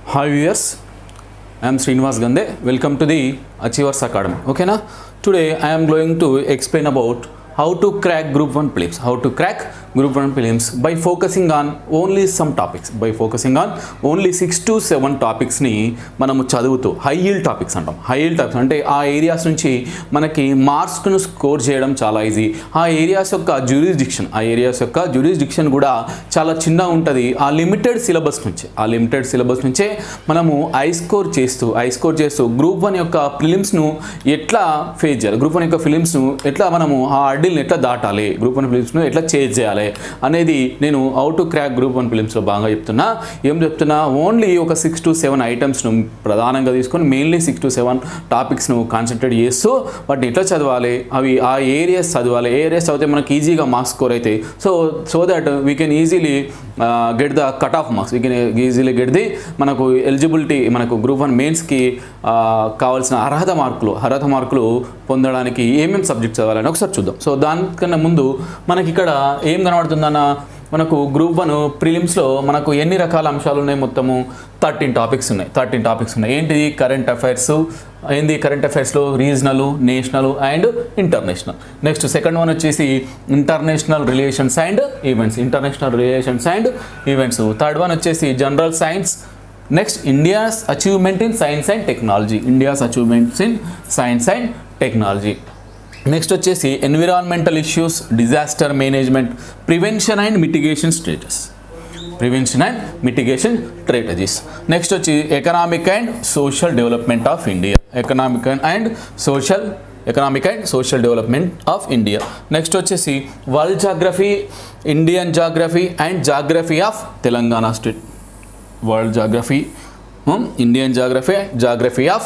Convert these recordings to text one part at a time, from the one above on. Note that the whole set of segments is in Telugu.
Hi viewers, I am Srinivas Gande. Welcome to the Achievers Academy. Okay na? Today I am going to explain about how to crack group 1 prelims. How to crack group 1 prelims by focusing on only some topics. By focusing on only 6 to 7 topics ని మనము చదువుతూ హై yield టాపిక్స్ అంటాం హై yield టాపిక్స్ అంటే ఆ ఏరియాస్ నుంచి మనకి మార్క్స్ను స్కోర్ చేయడం చాలా ఈజీ ఆ ఏరియాస్ యొక్క జ్యూరిస్డిక్షన్ ఆ ఏరియాస్ యొక్క జ్యూరిస్డిక్షన్ కూడా చాలా చిన్న ఉంటుంది ఆ లిమిటెడ్ సిలబస్ నుంచి ఆ లిమిటెడ్ సిలబస్ నుంచే మనము ఐ స్కోర్ చేస్తూ ఐ స్కోర్ చేస్తూ గ్రూప్ వన్ యొక్క ఫిలిమ్స్ను ఎట్లా ఫేస్ చేయాలి గ్రూప్ వన్ యొక్క ఫిలిమ్స్ను ఎట్లా మనము ఆ అడ్డీలను ఎట్లా దాటాలి గ్రూప్ వన్ ఫిలిమ్స్ను ఎట్లా చేజ్ చేయాలి అనేది నేను how to crack group one ఫిలిమ్స్లో బాగా చెప్తున్నా ఏం చెప్తున్నా ఓన్లీ ఒక సిక్స్ టు సెవెన్ ఐటమ్స్ను ప్రధానంగా తీసుకొని మెయిన్లీ సిక్స్ టు సెవెన్ టాపిక్స్ను కాన్సన్ట్రేట్ చేస్తూ వాటిని ఎట్లా చదవాలి అవి ఆ ఏరియాస్ చదవాలి ఏరియాస్ చదివితే మనకి ఈజీగా మార్క్స్ స్కోర్ అవుతాయి so so that we can easily get the cut off marks we can easily get the మనకు ఎలిజిబిలిటీ మనకు గ్రూప్ వన్ మెయిన్స్కి కావాల్సిన అర్హత మార్కులు అర్హత మార్కులు పొందడానికి ఏమేమి సబ్జెక్ట్ చదవాలని ఒకసారి చూద్దాం సో దానికన్నా ముందు మనకి ఇక్కడ ఏం కనబడుతుందన్న మనకు గ్రూప్ వన్ ప్రిలిమ్స్లో మనకు ఎన్ని రకాల అంశాలు ఉన్నాయి మొత్తము థర్టీన్ టాపిక్స్ ఉన్నాయి థర్టీన్ టాపిక్స్ ఉన్నాయి ఏంటిది కరెంట్ అఫైర్స్ ఏంది కరెంట్ అఫైర్స్లో regional national and international next second one వచ్చేసి international relations and events international relations and events third one వచ్చేసి general science next India's achievement in science and technology India's achievements in science and technology next వచ్చేసి environmental issues disaster management prevention and mitigation status prevention and mitigation strategies next వచ్చి economic and social development of India economic and social economic and social development of India next వచ్చేసి world geography Indian geography and geography of Telangana state world geography Indian geography geography of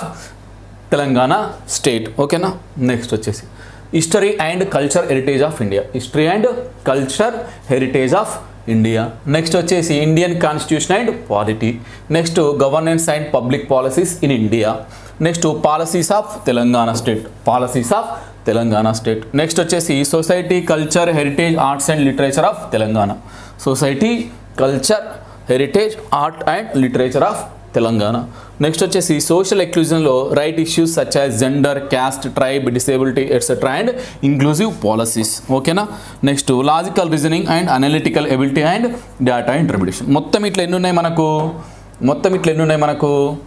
Telangana state ఓకేనా నెక్స్ట్ వచ్చేసి history and culture heritage of India history and culture heritage of India next వచ్చేసి Indian constitution and polity next governance and public policies in India next policies of Telangana state policies of Telangana state next వచ్చేసి society culture heritage arts and literature of Telangana society culture heritage art and literature of Telangana next వచ్చేసి సోషల్ ఎక్లూజన్లో right issues such as gender caste tribe disability etcetera and inclusive policies ఓకేనా next logical reasoning and analytical ability and data interpretation మొత్తం ఇట్లా ఎన్ని ఉన్నాయి మనకు మొత్తం ఇట్లా ఎన్ని ఉన్నాయి మనకు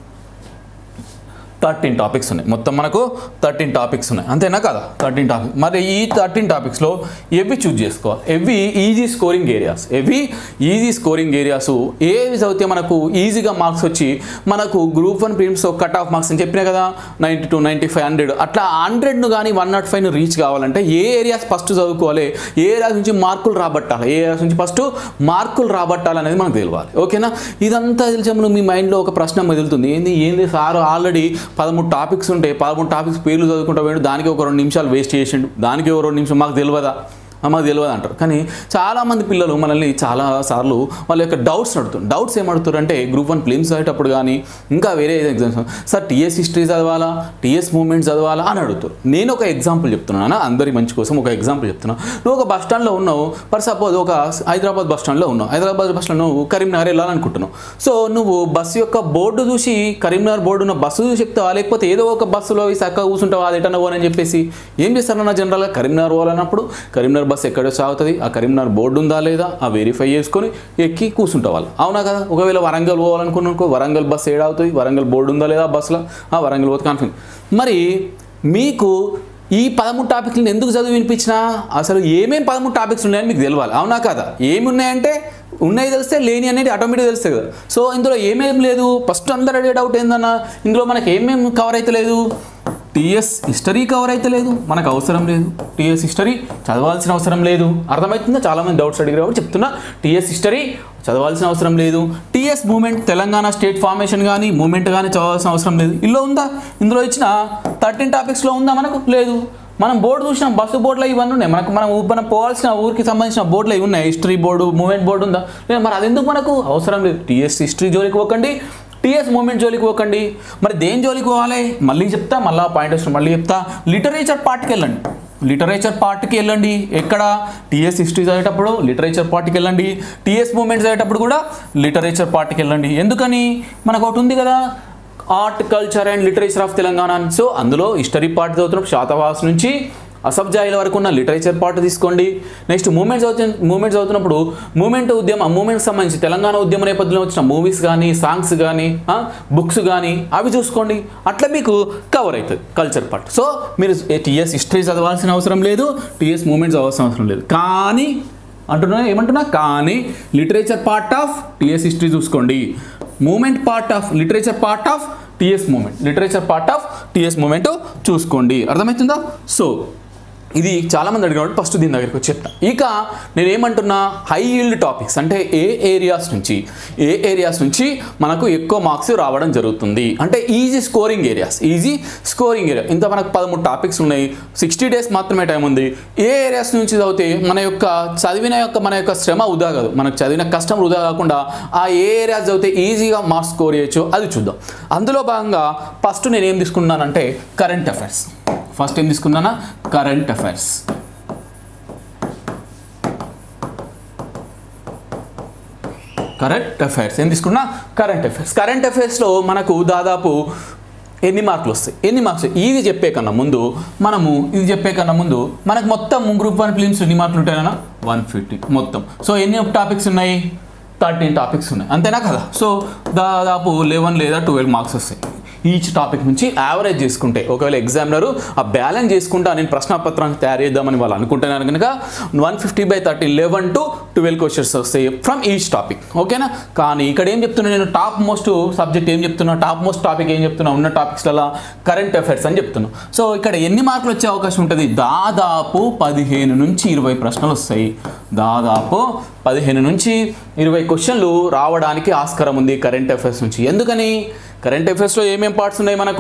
థర్టీన్ టాపిక్స్ ఉన్నాయి మొత్తం మనకు థర్టీన్ టాపిక్స్ ఉన్నాయి అంతేనా కదా థర్టీన్ టాపిక్ మరి ఈ థర్టీన్ టాపిక్స్లో ఎవి చూజ్ చేసుకోవాలి ఎవి ఈజీ స్కోరింగ్ ఏరియాస్ ఎవి ఈజీ స్కోరింగ్ ఏరియాస్ ఏవి చదివితే మనకు ఈజీగా మార్క్స్ వచ్చి మనకు group one prelims cut off marks అని చెప్పినా కదా ninety two ninety five hundred అట్లా హండ్రెడ్ను కానీ వన్ నాట్ ఫైవ్ను రీచ్ కావాలంటే ఏ ఏరియాస్ ఫస్ట్ చదువుకోవాలి ఏ ఏరియాస్ నుంచి మార్కులు రాబట్టాలి ఏ ఏరియాస్ నుంచి ఫస్ట్ మార్కులు రాబట్టాలి అనేది మనకు తెలియాలి ఓకేనా ఇదంతా తెలిసాము మీ మైండ్లో ఒక ప్రశ్న మెదులుతుంది ఏంది ఏంది సార్ ఆల్రెడీ పదమూడు టాపిక్స్ ఉంటాయి పదమూడు టాపిక్స్ పేర్లు చదువుకుంటా పోయాడు దానికి ఒక రెండు నిమిషాలు వేస్ట్ చేసిండు దానికి ఒక రెండు నిమిషం మాకు తెలియదా మాకు తెలియదు అంటారు కానీ చాలామంది పిల్లలు మనల్ని చాలా సార్లు వాళ్ళ యొక్క డౌట్స్ అడుగుతారు డౌట్స్ ఏం అడుగుతారు అంటే గ్రూప్ వన్ ఫిలిమ్స్ చదివేటప్పుడు కానీ ఇంకా వేరే ఎగ్జామ్స్ సార్ టీఎస్ హిస్టరీ చదవాలా టీఎస్ మూమెంట్ చదవాలా అని అడుగుతారు నేను ఒక ఎగ్జాంపుల్ చెప్తున్నాను అందరి మంచి కోసం ఒక ఎగ్జాంపుల్ చెప్తున్నాను నువ్వు ఒక బస్ స్టాండ్లో ఉన్నావు ఫర్ సపోజ్ ఒక హైదరాబాద్ బస్ స్టాండ్లో ఉన్నావు హైదరాబాద్ బస్ స్టాండ్ నువ్వు కరీంనగర్ వెళ్ళాలనుకుంటున్నావు సో నువ్వు బస్సు యొక్క బోర్డు చూసి కరీంనగర్ బోర్డు ఉన్న బస్సు చూసి చెప్తావా లేకపోతే ఏదో ఒక బస్సులో చక్కగా కూర్చుంటావా అది ఎటన్నా పోనని చెప్పేసి ఏం చేస్తారన్న జనరల్గా కరీంనగర్ పోవాలన్నప్పుడు కరీంనగర్ బస్ ఎక్కడ సాగుతుంది ఆ కరీంనగర్ బోర్డు ఉందా లేదా ఆ వెరిఫై చేసుకొని ఎక్కి కూర్చుంటా వాళ్ళు అవునా కదా ఒకవేళ వరంగల్ పోవాలనుకున్నానుకో వరంగల్ బస్ ఏడవుతుంది వరంగల్ బోర్డు ఉందా లేదా బస్సులో ఆ వరంగల్ పోతే కాన్ఫిడెంట్ మరి మీకు ఈ పదమూడు టాపిక్లను ఎందుకు చదివి వినిపించినా అసలు ఏమేమి పదమూడు టాపిక్స్ ఉన్నాయని మీకు తెలియాలి అవునా కదా ఏమి ఉన్నాయంటే ఉన్నాయి తెలిస్తే లేని అనేది ఆటోమేటిక్ తెలుస్తుంది కదా సో ఇందులో ఏమేం లేదు ఫస్ట్ అందరు అడిగే డౌట్ ఏందన్నా ఇందులో మనకి ఏమేమి కవర్ అయితే లేదు టీఎస్ హిస్టరీ కవర్ అయితే లేదు మనకు అవసరం లేదు టీఎస్ హిస్టరీ చదవాల్సిన అవసరం లేదు అర్థమవుతుందా చాలామంది డౌట్స్ అడిగారు కాబట్టి చెప్తున్నా టీఎస్ హిస్టరీ చదవాల్సిన అవసరం లేదు TS movement Telangana state formation కానీ మూమెంట్ కానీ చదవాల్సిన అవసరం లేదు ఇందులో ఉందా ఇందులో ఇచ్చిన థర్టీన్ టాపిక్స్లో ఉందా మనకు లేదు మనం బోర్డు చూసినాం బస్సు బోర్డులో ఇవన్నీ ఉన్నాయి మనకు మనం ఊ- మనం పోవాల్సిన ఊరికి సంబంధించిన బోర్డులో ఇవి ఉన్నాయి హిస్టరీ బోర్డు మూమెంట్ బోర్డు ఉందా లేదు మరి అది ఎందుకు మనకు అవసరం లేదు టీఎస్ హిస్టరీ జోలికి పోకండి టీఎస్ మూమెంట్ జోలికి పోకండి మరి దేని జోలికి పోవాలి మళ్ళీ చెప్తా మళ్ళీ పాయింట్ వస్తుంది మళ్ళీ చెప్తా లిటరేచర్ పార్ట్కి వెళ్ళండి లిటరేచర్ పార్ట్కి వెళ్ళండి ఎక్కడ టీఎస్ హిస్టరీ చదివేటప్పుడు లిటరేచర్ పార్ట్కి వెళ్ళండి టీఎస్ మూమెంట్స్ చదివేటప్పుడు కూడా లిటరేచర్ పార్ట్కి వెళ్ళండి ఎందుకని మనకు ఒకటి ఉంది కదా art culture and literature of Telangana అని. సో అందులో హిస్టరీ పార్ట్ చదువుతున్నప్పుడు శాతవాస్ నుంచి అసబ్జాయిల వరకు ఉన్న లిటరేచర్ పార్ట్ తీసుకోండి నెక్స్ట్ మూమెంట్స్ చదువుతు మూమెంట్స్ చదువుతున్నప్పుడు మూమెంట్ ఉద్యమం మూమెంట్కి సంబంధించి తెలంగాణ ఉద్యమ నేపథ్యంలో వచ్చిన మూవీస్ కానీ సాంగ్స్ కానీ బుక్స్ కానీ అవి చూసుకోండి అట్లా మీకు కవర్ అవుతుంది కల్చర్ పార్ట్ సో మీరు టీఎస్ హిస్టరీ చదవాల్సిన అవసరం లేదు టీఎస్ మూమెంట్స్ చదవాల్సిన అవసరం లేదు కానీ అంటున్నా ఏమంటున్నా కానీ literature part of TS history చూసుకోండి movement part of literature part of TS movement literature part of TS movement చూసుకోండి అర్థమవుతుందా సో ఇది చాలామంది అడిగినప్పుడు ఫస్ట్ దీని దగ్గరికి వచ్చి చెప్తా ఇక నేను ఏమంటున్నా హై ఈల్డ్ టాపిక్స్ అంటే ఏ ఏరియాస్ నుంచి ఏ ఏరియాస్ నుంచి మనకు ఎక్కువ మార్క్స్ రావడం జరుగుతుంది అంటే easy scoring areas easy scoring area ఇంత మనకు పదమూడు టాపిక్స్ ఉన్నాయి సిక్స్టీ డేస్ మాత్రమే టైం ఉంది ఏ ఏరియాస్ నుంచి చదివితే మన యొక్క చదివిన యొక్క మన యొక్క శ్రమ వృధా కాదు మనకు చదివిన కష్టం వృధా కాకుండా ఆ ఏ ఏరియాస్ చదివితే ఈజీగా మార్క్స్ స్కోర్ చేయొచ్చు అది చూద్దాం అందులో భాగంగా ఫస్ట్ నేను ఏం తీసుకున్నానంటే కరెంట్ అఫైర్స్ ఫస్ట్ ఏం తీసుకున్నానా కరెంట్ అఫైర్స్ కరెంట్ అఫైర్స్ ఏం తీసుకున్నా కరెంట్ అఫైర్స్ కరెంట్ అఫైర్స్లో మనకు దాదాపు ఎన్ని మార్కులు వస్తాయి ఎన్ని మార్క్స్ ఇది చెప్పే కన్నా ముందు మనము ఇది చెప్పే కన్నా ముందు మనకు మొత్తం గ్రూప్ వన్ ఫిలిమ్స్ ఎన్ని మార్కులు ఉంటాయన్నా వన్ ఫిఫ్టీ మొత్తం సో ఎన్ని టాపిక్స్ ఉన్నాయి థర్టీన్ టాపిక్స్ ఉన్నాయి అంతేనా కదా సో దాదాపు లెవెన్ లేదా ట్వెల్వ్ మార్క్స్ వస్తాయి ఈచ్ టాపిక్ నుంచి యావరేజ్ చేసుకుంటే ఒకవేళ ఎగ్జామినరు ఆ బ్యాలెన్స్ చేసుకుంటా నేను ప్రశ్నపత్రాన్ని తయారు చేద్దామని వాళ్ళు అనుకుంటున్నారు కనుక one fifty by thirty eleven to twelve questions వస్తాయి ఫ్రమ్ ఈచ్ టాపిక్ ఓకేనా కానీ ఇక్కడ ఏం చెప్తున్నా నేను టాప్ మోస్ట్ సబ్జెక్ట్ ఏం చెప్తున్నా టాప్ మోస్ట్ టాపిక్ ఏం చెప్తున్నా ఉన్న టాపిక్స్లలో కరెంట్ అఫైర్స్ అని చెప్తున్నా సో ఇక్కడ ఎన్ని మార్కులు వచ్చే అవకాశం ఉంటుంది దాదాపు పదిహేను నుంచి ఇరవై ప్రశ్నలు వస్తాయి దాదాపు పదిహేను నుంచి ఇరవై క్వశ్చన్లు రావడానికి ఆస్కారం ఉంది కరెంట్ అఫైర్స్ నుంచి ఎందుకని కరెంట్ అఫైర్స్లో ఏమేం పార్ట్స్ ఉన్నాయి మనకు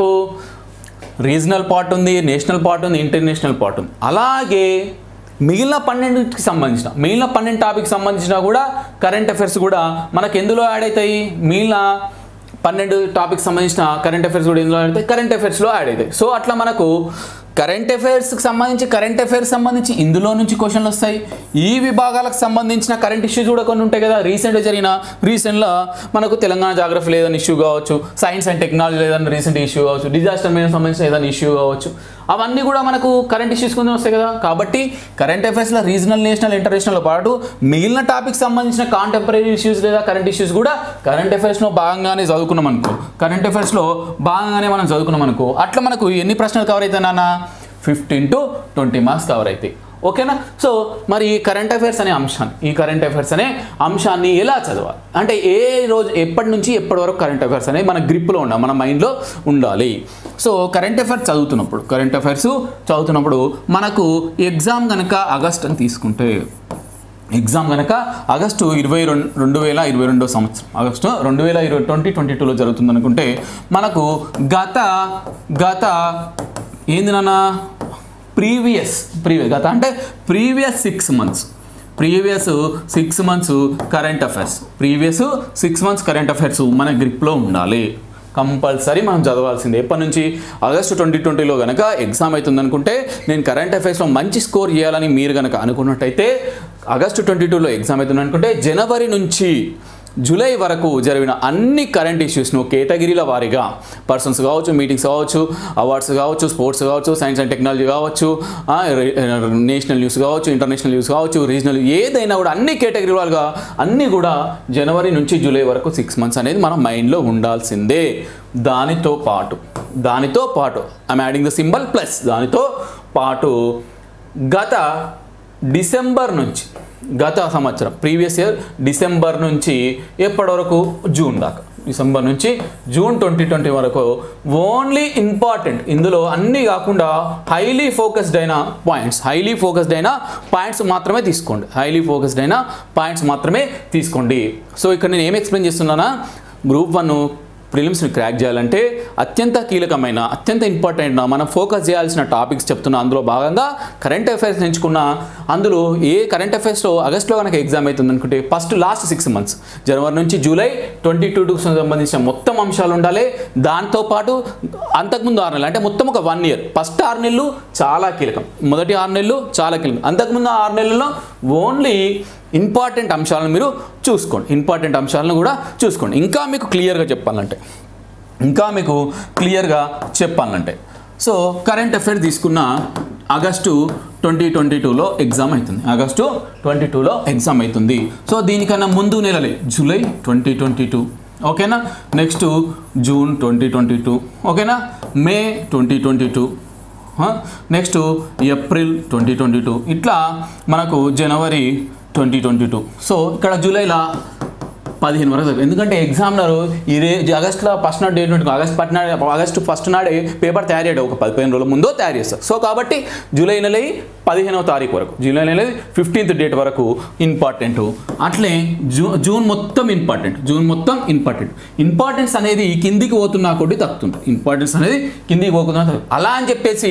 రీజనల్ పార్ట్ ఉంది నేషనల్ పార్ట్ ఉంది ఇంటర్నేషనల్ పార్ట్ ఉంది అలాగే మిగిలిన పన్నెండుకి సంబంధించిన మిగిలిన పన్నెండు టాపిక్ సంబంధించిన కూడా కరెంట్ అఫైర్స్ కూడా మనకు ఎందులో యాడ్ అవుతాయి మిగిలిన పన్నెండు టాపిక్ సంబంధించిన కరెంట్ అఫైర్స్ కూడా ఎందులో యాడ్ అవుతాయి కరెంట్ అఫైర్స్లో యాడ్ అవుతాయి సో అట్లా మనకు కరెంట్ అఫైర్స్కి సంబంధించి కరెంట్ అఫైర్స్ సంబంధించి ఇందులో నుంచి క్వశ్చన్లు వస్తాయి ఈ విభాగాలకు సంబంధించిన కరెంట్ ఇష్యూస్ కూడా కొన్ని ఉంటాయి కదా రీసెంట్గా జరిగిన రీసెంట్లో మనకు తెలంగాణ జాగ్రఫీ లేదని ఇష్యూ కావచ్చు సైన్స్ అండ్ టెక్నాలజీ లేదని రీసెంట్ ఇష్యూ కావచ్చు డిజాస్టర్ మీద సంబంధించిన ఏదైనా ఇష్యూ కావచ్చు అవన్నీ కూడా మనకు కరెంట్ ఇష్యూస్ కింద వస్తాయి కదా కాబట్టి కరెంట్ అఫైర్స్లో రీజనల్ నేషనల్ ఇంటర్నేషనల్ పాటు మిగిలిన టాపిక్ సంబంధించిన కాంటెంపరీ ఇష్యూస్ లేదా కరెంట్ ఇష్యూస్ కూడా కరెంట్ అఫైర్స్లో భాగంగానే చదువుకున్నాం అనుకో కరెంట్ అఫైర్స్లో భాగంగానే మనం చదువుకున్నాం అనుకో అట్లా మనకు ఎన్ని ప్రశ్నలు కవర్ అవుతాయి నాన్న fifteen to twenty marks cover అవుతాయి ఓకేనా సో మరి ఈ కరెంట్ అఫైర్స్ అనే అంశాన్ని ఈ కరెంట్ అఫైర్స్ అనే అంశాన్ని ఎలా చదవాలి అంటే ఏ రోజు ఎప్పటి నుంచి ఎప్పటి వరకు కరెంట్ అఫైర్స్ అనేది మన గ్రిప్లో ఉండాలి మన మైండ్లో ఉండాలి సో కరెంట్ అఫైర్స్ చదువుతున్నప్పుడు కరెంట్ అఫైర్స్ చదువుతున్నప్పుడు మనకు ఎగ్జామ్ కనుక ఆగస్ట్ అని తీసుకుంటే ఎగ్జామ్ కనుక ఆగస్టు ఇరవై రెండు రెండు వేల ఇరవై రెండో సంవత్సరం ఆగస్టు రెండు వేల ఇరవై ట్వంటీ ట్వంటీ టూలో జరుగుతుంది అనుకుంటే మనకు గత గత ఏంది నాన్న ప్రీవియస్ ప్రీవియస్ గత అంటే previous six months previous six months current affairs previous six months current affairs మన గ్రిప్లో ఉండాలి కంపల్సరీ మనం చదవాల్సిందే ఎప్పటి నుంచి ఆగస్టు ట్వంటీ ట్వంటీలో కనుక ఎగ్జామ్ అవుతుంది అనుకుంటే నేను కరెంట్ అఫైర్స్లో మంచి స్కోర్ చేయాలని మీరు కనుక అనుకున్నట్టయితే ఆగస్టు ట్వంటీ టూలో ఎగ్జామ్ అవుతుంది అనుకుంటే జనవరి నుంచి జూలై వరకు జరిగిన అన్ని కరెంట్ ఇష్యూస్ను కేటగిరీల వారీగా పర్సన్స్ కావచ్చు మీటింగ్స్ కావచ్చు అవార్డ్స్ కావచ్చు స్పోర్ట్స్ కావచ్చు సైన్స్ అండ్ టెక్నాలజీ కావచ్చు ఆ, రే- నేషనల్ న్యూస్ కావచ్చు ఇంటర్నేషనల్ న్యూస్ కావచ్చు రీజనల్ ఏదైనా కూడా అన్ని కేటగిరీ వాళ్ళుగా అన్నీ కూడా జనవరి నుంచి జూలై వరకు సిక్స్ మంత్స్ అనేది మన మైండ్లో ఉండాల్సిందే దానితో పాటు దానితో పాటు I'm adding the symbol plus దానితో పాటు గత డిసెంబర్ నుంచి గత సంవత్సరం ప్రీవియస్ ఇయర్ డిసెంబర్ నుంచి ఎప్పటి వరకు జూన్ దాకా డిసెంబర్ నుంచి జూన్ ట్వంటీ ట్వంటీ వరకు ఓన్లీ ఇంపార్టెంట్ ఇందులో అన్నీ కాకుండా హైలీ ఫోకస్డ్ అయిన పాయింట్స్ హైలీ ఫోకస్డ్ అయిన పాయింట్స్ మాత్రమే తీసుకోండి హైలీ ఫోకస్డ్ అయిన పాయింట్స్ మాత్రమే తీసుకోండి సో ఇక్కడ నేను ఏం ఎక్స్ప్లెయిన్ చేస్తున్నానా గ్రూప్ వన్ ప్రిలిమ్స్ని క్రాక్ చేయాలంటే అత్యంత కీలకమైన అత్యంత ఇంపార్టెంట్ మనం ఫోకస్ చేయాల్సిన టాపిక్స్ చెప్తున్నా అందులో భాగంగా కరెంట్ అఫైర్స్ ఎంచుకున్న అందులో ఏ కరెంట్ అఫైర్స్లో ఆగస్ట్లో కనుక ఎగ్జామ్ అవుతుంది అనుకుంటే ఫస్ట్ లాస్ట్ సిక్స్ మంత్స్ జనవరి నుంచి జూలై ట్వంటీ టూకు సంబంధించిన మొత్తం అంశాలు ఉండాలి దాంతోపాటు అంతకుముందు ఆరు నెలలు అంటే మొత్తం ఒక వన్ ఇయర్ ఫస్ట్ ఆరు నెలలు చాలా కీలకం మొదటి ఆరు నెలలు చాలా కీలకం అంతకుముందు ఆరు నెలల్లో ఓన్లీ ఇంపార్టెంట్ అంశాలను మీరు చూసుకోండి ఇంపార్టెంట్ అంశాలను కూడా చూసుకోండి ఇంకా మీకు క్లియర్గా చెప్పాలంటే ఇంకా మీకు క్లియర్గా చెప్పాలంటే సో కరెంట్ అఫైర్ తీసుకున్న ఆగస్టు ట్వంటీ ట్వంటీ టూలో ఎగ్జామ్ అవుతుంది ఆగస్టు ట్వంటీ టూలో ఎగ్జామ్ అవుతుంది సో దీనికన్నా ముందు నెలలే జూలై ట్వంటీ ట్వంటీ టూ ఓకేనా next June twenty twenty two ఓకేనా May twenty twenty two next April twenty twenty two ఇట్లా మనకు జనవరి ట్వంటీ ట్వంటీ టూ సో ఇక్కడ జూలైలో పదిహేను వరకు చదివాను. ఎందుకంటే ఎగ్జామ్నర్ ఈ రే ఆగస్ట్లో ఫస్ట్ నాడు డేట్ ఉంటుంది ఆగస్ట్ ఫస్ట్ నాడు ఆగస్ట్ ఫస్ట్ నాడే పేపర్ తయారు చేయడం ఒక పదిహేను రోజుల ముందో తయారు చేస్తారు సో కాబట్టి జూలై నెల పదిహేనవ తారీఖు వరకు జూలై నెల ఫిఫ్టీన్త్ డేట్ వరకు ఇంపార్టెంట్ అట్లే జూ జూన్ మొత్తం ఇంపార్టెంట్ జూన్ మొత్తం ఇంపార్టెంట్ ఇంపార్టెన్స్ అనేది కిందికి పోతున్నా కొద్ది తగ్గుతుంది ఇంపార్టెన్స్ అనేది కిందికి పోతున్నా తగ్గుతుంది. అలా అని చెప్పేసి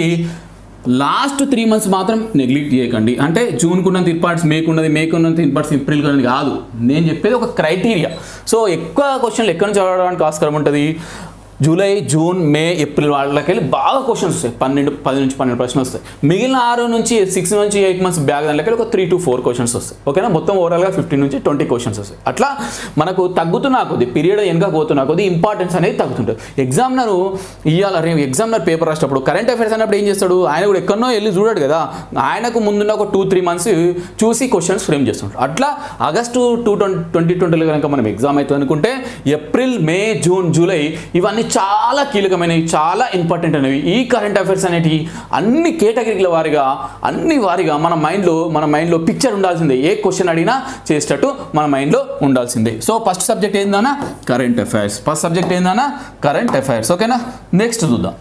లాస్ట్ త్రీ మంత్స్ మాత్రం నెగ్లెక్ట్ చేయకండి అంటే జూన్కు ఉన్నంత ఇంపార్టెన్స్ మేకు ఉన్నది మేకు ఉన్నంత ఇంపార్టెన్స్ ఏప్రిల్కి ఉన్నది కాదు నేను చెప్పేది ఒక క్రైటీరియా సో ఎక్కువ క్వశ్చన్లు ఎక్కడి నుంచి చదవడానికి ఆస్కారం ఉంటుంది జూలై జూన్ మే ఏప్రిల్ వాళ్ళకి వెళ్ళి బాగా క్వశ్చన్స్ వస్తాయి పన్నెండు పది నుంచి పన్నెండు ప్రశ్నలు వస్తాయి మిగిలిన ఆరు నుంచి సిక్స్ నుంచి ఎయిట్ మంత్స్ బ్యాగ్ దాంట్లోకి వెళ్ళి ఒక త్రీ టు ఫోర్ క్వశ్చన్స్ వస్తాయి ఓకేనా మొత్తం ఓవరాల్గా ఫిఫ్టీన్ నుంచి ట్వంటీ క్వశ్చన్స్ వస్తాయి అట్లా మనకు తగ్గుతున్నా కొద్ది పీరియడ్ వెనక పోతున్నా కొద్ది ఇంపార్టెన్స్ అనేది తగ్గుతుంటుంది ఎగ్జామినర్ ఇవాళ రేపు ఎగ్జామినర్ పేపర్ రాసేటప్పుడు కరెంట్ అఫైర్స్ అన్నప్పుడు ఏం చేస్తాడు ఆయన కూడా ఎక్కడనో వెళ్ళి చూడాడు కదా ఆయనకు ముందున్న ఒక టూ త్రీ మంత్స్ చూసి క్వశ్చన్స్ ఫ్రేమ్ చేస్తుంటాడు అట్లా ఆగస్టు టూ ట్వంటీ ట్వంటీ ట్వంటీలో కనుక మనం ఎగ్జామ్ అవుతుంది అనుకుంటే ఏప్రిల్ మే జూన్ జూలై ఇవన్నీ చాలా కీలకమైనవి చాలా ఇంపార్టెంట్ అనేవి ఈ కరెంట్ అఫైర్స్ అనేటివి అన్ని కేటగిరీల వారిగా అన్ని వారిగా మన మైండ్లో మన మైండ్లో పిక్చర్ ఉండాల్సిందే ఏ క్వశ్చన్ అడిగినా చేసేటట్టు మన మైండ్లో ఉండాల్సిందే సో ఫస్ట్ సబ్జెక్ట్ ఏందన్నా కరెంట్ అఫైర్స్ ఫస్ట్ సబ్జెక్ట్ ఏందన్నా కరెంట్ అఫైర్స్ ఓకేనా నెక్స్ట్ చూద్దాం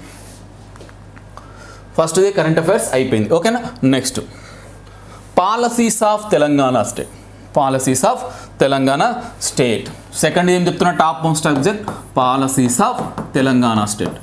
ఫస్ట్ది కరెంట్ అఫైర్స్ అయిపోయింది ఓకేనా next policies of Telangana state policies of Telangana state second ఏం చెప్తున్నా top most subject policies of Telangana state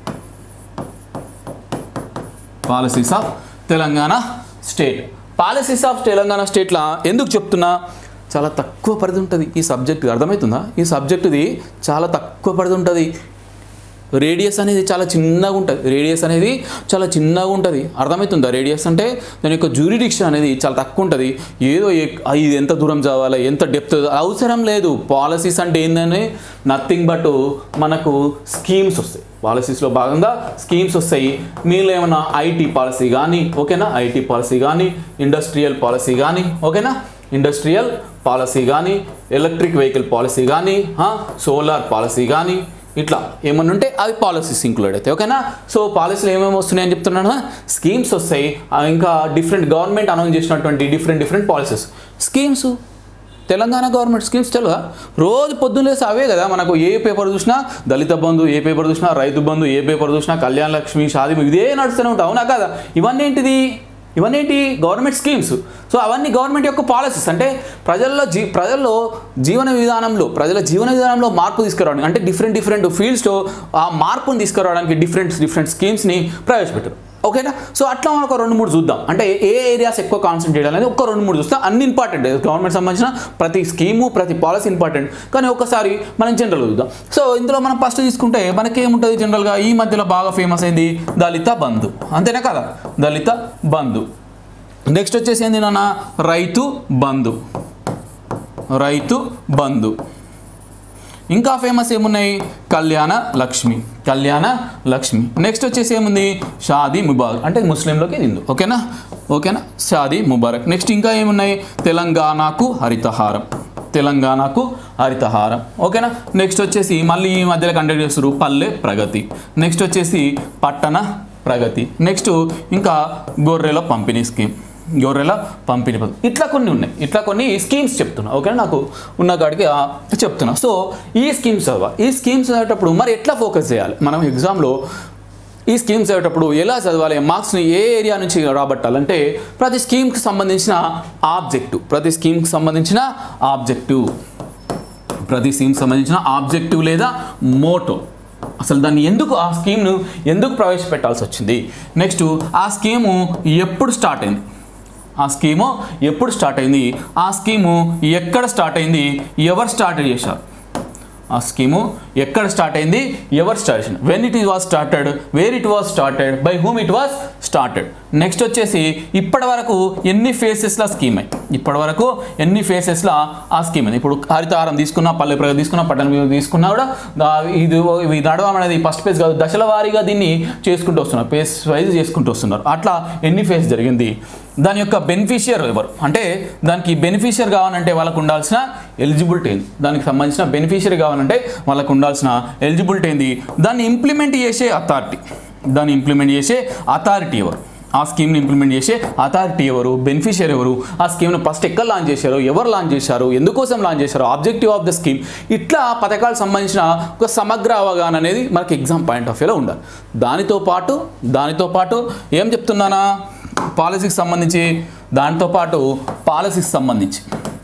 policies of Telangana state policies of Telangana స్టేట్లా ఎందుకు చెప్తున్నా చాలా తక్కువ పరిధి ఉంటుంది ఈ సబ్జెక్ట్ అర్థమవుతుందా ఈ సబ్జెక్టుది చాలా తక్కువ పరిధి ఉంటుంది రేడియస్ అనేది చాలా చిన్నగా ఉంటుంది రేడియస్ అనేది చాలా చిన్నగా ఉంటుంది అర్థమవుతుందా రేడియస్ అంటే దాని యొక్క జ్యూరిడిక్షన్ అనేది చాలా తక్కువ ఉంటుంది ఏదో ఎక్- ఆ ఇది ఎంత దూరం చదవాలి ఎంత డెప్త్ అవసరం లేదు పాలసీస్ అంటే ఏంటంటే నథింగ్ బట్ మనకు స్కీమ్స్ వస్తాయి పాలసీస్లో భాగంగా స్కీమ్స్ వస్తాయి మీలో ఏమైనా ఐటీ పాలసీ కానీ ఓకేనా ఐటీ పాలసీ కానీ ఇండస్ట్రియల్ పాలసీ కానీ ఓకేనా ఇండస్ట్రియల్ పాలసీ కానీ ఎలక్ట్రిక్ వెహికల్ పాలసీ కానీ సోలార్ పాలసీ కానీ ఇట్లా ఏమన్నా ఉంటే అవి పాలసీస్ ఇంక్లూడ్ అవుతాయి ఓకేనా సో పాలసీలు ఏమేమి వస్తున్నాయని చెప్తున్నాను స్కీమ్స్ వస్తాయి ఆ, ఇంకా డిఫరెంట్ గవర్నమెంట్ అనౌన్స్ చేసినటువంటి different different policies schemes Telangana government schemes తెలుగా రోజు పొద్దున్న లేసి అవే కదా మనకు ఏ పేపర్ చూసినా దళిత బంధు ఏ పేపర్ చూసినా రైతు బంధు ఏ పేపర్ చూసినా కళ్యాణ లక్ష్మి షాది ఇదే నడుస్తూనే ఉంటాయి అవునా కదా ఇవన్నీ ఏంటిది ఇవన్నీ ఏంటి గవర్నమెంట్ స్కీమ్స్ సో అవన్నీ గవర్నమెంట్ యొక్క పాలసీస్ అంటే ప్రజల్లో జీ ప్రజల్లో జీవన విధానంలో ప్రజల జీవన విధానంలో మార్పు తీసుకురావడానికి అంటే డిఫరెంట్ డిఫరెంట్ ఫీల్డ్స్లో ఆ మార్పును తీసుకురావడానికి డిఫరెంట్ డిఫరెంట్ స్కీమ్స్ని ప్రవేశపెట్టారు ఓకేనా సో అట్లా మనం ఒక రెండు మూడు చూద్దాం అంటే ఏ ఏరియాస్ ఎక్కువ కాన్సన్ట్రేట్ అనేది ఒక రెండు మూడు చూస్తాం అన్ని ఇంపార్టెంట్ గవర్నమెంట్ సంబంధించిన ప్రతి స్కీము ప్రతి పాలసీ ఇంపార్టెంట్ కానీ ఒకసారి మనం జనరల్ చూద్దాం సో ఇందులో మనం ఫస్ట్ తీసుకుంటే మనకి ఏముంటుంది జనరల్గా ఈ మధ్యలో బాగా ఫేమస్ అయింది దళిత బంధు అంతేనా కదా దళిత బంధు నెక్స్ట్ వచ్చేసి ఏంది నాన్న రైతు బంధు రైతు బంధు ఇంకా ఫేమస్ ఏమున్నాయి కళ్యాణ లక్ష్మి కళ్యాణ లక్ష్మి నెక్స్ట్ వచ్చేసి ఏముంది షాదీ ముబారక్ అంటే ముస్లింలోకి ఇది ఉంది ఓకేనా ఓకేనా షాదీ ముబారక్ నెక్స్ట్ ఇంకా ఏమున్నాయి తెలంగాణకు హరితహారం తెలంగాణకు హరితహారం ఓకేనా నెక్స్ట్ వచ్చేసి మళ్ళీ ఈ మధ్యలో కండక్ట్ చేస్తారు పల్లె ప్రగతి నెక్స్ట్ వచ్చేసి పట్టణ ప్రగతి నెక్స్ట్ ఇంకా గొర్రెల పంపిణీ స్కీమ్ గొర్రెల పంపిణీ పథకం ఇట్లా కొన్ని ఉన్నాయి ఇట్లా కొన్ని స్కీమ్స్ చెప్తున్నా ఓకే నాకు ఉన్న కాడికి ఆ చెప్తున్నా సో ఈ స్కీమ్స్ చదవ ఈ స్కీమ్స్ చదివేటప్పుడు మరి ఎట్లా ఫోకస్ చేయాలి మనం ఎగ్జామ్లో ఈ స్కీమ్స్ చదివేటప్పుడు ఎలా చదవాలి మార్క్స్ని ఏ ఏరియా నుంచి రాబట్టాలంటే ప్రతి స్కీమ్కి సంబంధించిన ఆబ్జెక్టివ్ ప్రతి స్కీమ్కి సంబంధించిన ఆబ్జెక్టివ్ ప్రతి స్కీమ్ సంబంధించిన ఆబ్జెక్టివ్ లేదా మోటో అసలు దాన్ని ఎందుకు ఆ స్కీమ్ను ఎందుకు ప్రవేశపెట్టాల్సి వచ్చింది నెక్స్ట్ ఆ స్కీము ఎప్పుడు స్టార్ట్ అయింది ఆ స్కీము ఎప్పుడు స్టార్ట్ అయింది ఆ స్కీము ఎక్కడ స్టార్ట్ అయింది ఎవరు స్టార్ట్ చేశారు ఆ స్కీము ఎక్కడ స్టార్ట్ అయింది ఎవరు స్టార్ట్ చేసిన when it was started where it was started by whom it was started next వచ్చేసి ఇప్పటి వరకు ఎన్ని ఫేసెస్ల స్కీమ్ అయింది ఇప్పటి వరకు ఎన్ని ఫేసెస్ల ఆ స్కీమ్ అయింది ఇప్పుడు హరితహారం తీసుకున్నా పల్లె ప్రగతి తీసుకున్నా పట్టణ అభివృద్ధి తీసుకున్నా కూడా దా- ఇది ఇది నడవడం అనేది ఫస్ట్ ఫేజ్ కాదు దశల వారీగా దీన్ని చేసుకుంటూ వస్తున్నారు ఫేస్ వైజ్ చేసుకుంటూ వస్తున్నారు అట్లా ఎన్ని ఫేజ్ జరిగింది దాని యొక్క బెనిఫిషియర్ ఎవరు అంటే దానికి బెనిఫిషియర్ కావాలంటే వాళ్ళకు ఉండాల్సిన ఎలిజిబిలిటీ ఏంది దానికి సంబంధించిన బెనిఫిషియరీ కావాలంటే వాళ్ళకు ఉండాల్సిన ఎలిజిబిలిటీ ఏంది దాన్ని ఇంప్లిమెంట్ చేసే అథారిటీ దాన్ని ఇంప్లిమెంట్ చేసే అథారిటీ ఎవరు ఆ స్కీమ్ని ఇంప్లిమెంట్ చేసే అథారిటీ ఎవరు బెనిఫిషియర్ ఎవరు ఆ స్కీమ్ను ఫస్ట్ ఎక్కడ లాంచ్ చేశారు ఎవరు లాంచ్ చేశారు ఎందుకోసం లాంచ్ చేశారు ఆబ్జెక్టివ్ ఆఫ్ ద స్కీమ్ ఇట్లా పథకాలకు సంబంధించిన ఒక సమగ్ర అవగాహన అనేది మనకి ఎగ్జామ్ పాయింట్ ఆఫ్ వ్యూలో ఉండాలి దానితో పాటు దానితో పాటు ఏం చెప్తున్నానా పాలసీకి సంబంధించి దాంతో పాటు పాలసీకి సంబంధించి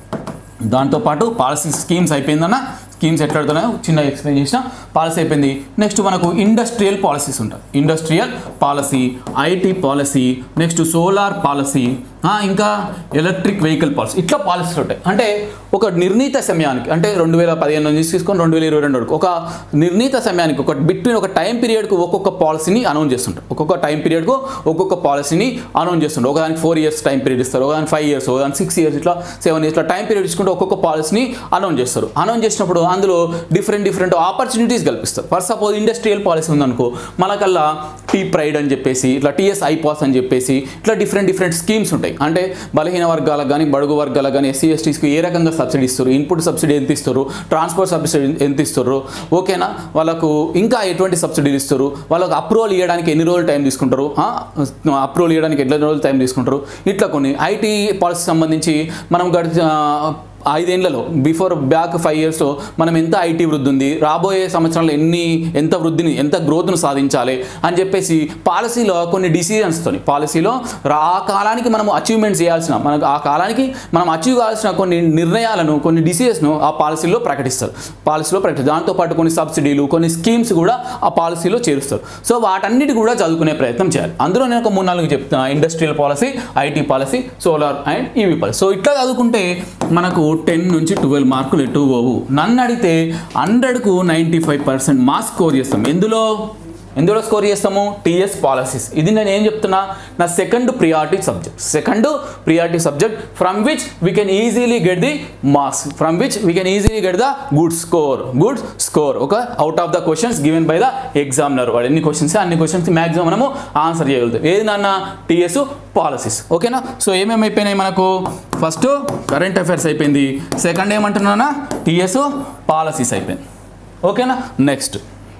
దాంతోపాటు పాలసీ స్కీమ్స్ అయిపోయిందన్న స్కీమ్స్ ఎట్లా అడుగుతున్నాయో చిన్న ఎక్స్ప్లెయిన్ చేసిన పాలసీ అయిపోయింది నెక్స్ట్ మనకు ఇండస్ట్రియల్ పాలసీస్ ఉంటాయి industrial policy IT policy next solar policy ఇంకా ఎలక్ట్రిక్ వెహికల్ పాలసీ ఇట్లా పాలసీలు ఉంటాయి అంటే ఒక నిర్ణీత సమయానికి అంటే రెండు వేల పదిహేను నుంచి తీసుకొని రెండు వేల ఇరవై రెండు వరకు ఒక నిర్ణీత సమయానికి ఒక బిట్వీన్ ఒక టైం పీరియడ్కు ఒక్కొక్క పాలసీని అనౌన్స్ చేస్తుంటారు ఒక్కొక్క టైం పీరియడ్కు ఒక్కొక్క పాలసీని అనౌన్స్ చేస్తుంటారు ఒకదానికి ఫోర్ ఇయర్స్ టైం పీరియడ్ ఇస్తారు ఒకదానికి ఫైవ్ ఇయర్స్ ఒకదానికి సిక్స్ ఇయర్స్ ఇట్లా సెవెన్ ఇయర్స్ ఇట్లా టైం పీరియడ్ ఇచ్చుకుంటూ ఒక్కొక్క పాలసీని అనౌన్స్ చేస్తారు అనౌన్స్ చేసినప్పుడు అందులో డిఫరెంట్ డిఫరెంట్ ఆపర్చునిటీస్ కల్పిస్తారు ఫర్ సపోజ్ ఇండస్ట్రియల్ పాలసీ ఉందనుకో మనకల్లా టీ ప్రైడ్ అని చెప్పేసి ఇట్లా టీఎస్ ఐపాస్ అని చెప్పేసి ఇట్లా డిఫరెంట్ డిఫరెంట్ స్కీమ్స్ ఉంటాయి అంటే బలహీన వర్గాలకు కానీ బడుగు వర్గాలకు కానీ ఎస్సీ ఎస్టీస్కి ఏ రకంగా సబ్సిడీ ఇస్తారు ఇన్పుట్ సబ్సిడీ ఎంత ఇస్తారు ట్రాన్స్పోర్ట్ సబ్సిడీ ఎంత ఇస్తారు ఓకేనా వాళ్ళకు ఇంకా ఎటువంటి సబ్సిడీలు ఇస్తారు వాళ్ళకు అప్రూవల్ ఇవ్వడానికి ఎన్ని రోజులు టైం తీసుకుంటారు అప్రూవల్ ఇవ్వడానికి ఎన్ని రోజులు టైం తీసుకుంటారు ఇట్లా కొన్ని ఐటీ పాలసీ సంబంధించి మనం గడిచిన ఐదేళ్లలో బిఫోర్ బ్యాక్ ఫైవ్ ఇయర్స్లో మనం ఎంత ఐటీ వృద్ధి ఉంది రాబోయే సంవత్సరాల్లో ఎన్ని ఎంత వృద్ధిని ఎంత గ్రోత్ను సాధించాలి అని చెప్పేసి పాలసీలో కొన్ని డిసిజన్స్తో పాలసీలో రా- ఆ కాలానికి మనం అచీవ్మెంట్స్ చేయాల్సిన మనకు ఆ కాలానికి మనం అచీవ్ కావాల్సిన కొన్ని నిర్ణయాలను కొన్ని డిసిజన్స్ను ఆ పాలసీలో ప్రకటిస్తారు పాలసీలో ప్రకటిస్తారు దాంతోపాటు కొన్ని సబ్సిడీలు కొన్ని స్కీమ్స్ కూడా ఆ పాలసీలో చేరుస్తారు సో వాటన్నిటి కూడా చదువుకునే ప్రయత్నం చేయాలి అందులో నేను ఒక మూడు నాలుగు చెప్తున్నా industrial policy IT policy solar and EV policy so ఇట్లా చదువుకుంటే మనకు టెన్ నుంచి ట్వెల్వ్ మార్కులు ఎటు పోవు నన్ను అడిగితే హండ్రెడ్కు ninety five percent marks score చేస్తాం ఎందులో ఎందులో స్కోర్ చేస్తాము టీఎస్ పాలసీస్ ఇది నేను ఏం చెప్తున్నా నా second priority subject second priority subject from which we can easily get the marks from which we can easily get the good score good score ఒక out of the questions given by the examiner వాడు ఎన్ని క్వశ్చన్స్ అన్ని క్వశ్చన్స్ మ్యాక్సిమం మనము ఆన్సర్ చేయగలుగుతాం ఏది నాన్న టీఎస్ పాలసీస్ ఓకేనా సో ఏమేమి అయిపోయినాయి మనకు ఫస్ట్ కరెంట్ అఫైర్స్ అయిపోయింది సెకండ్ ఏమంటున్నానా టీఎస్ పాలసీస్ అయిపోయింది ఓకేనా నెక్స్ట్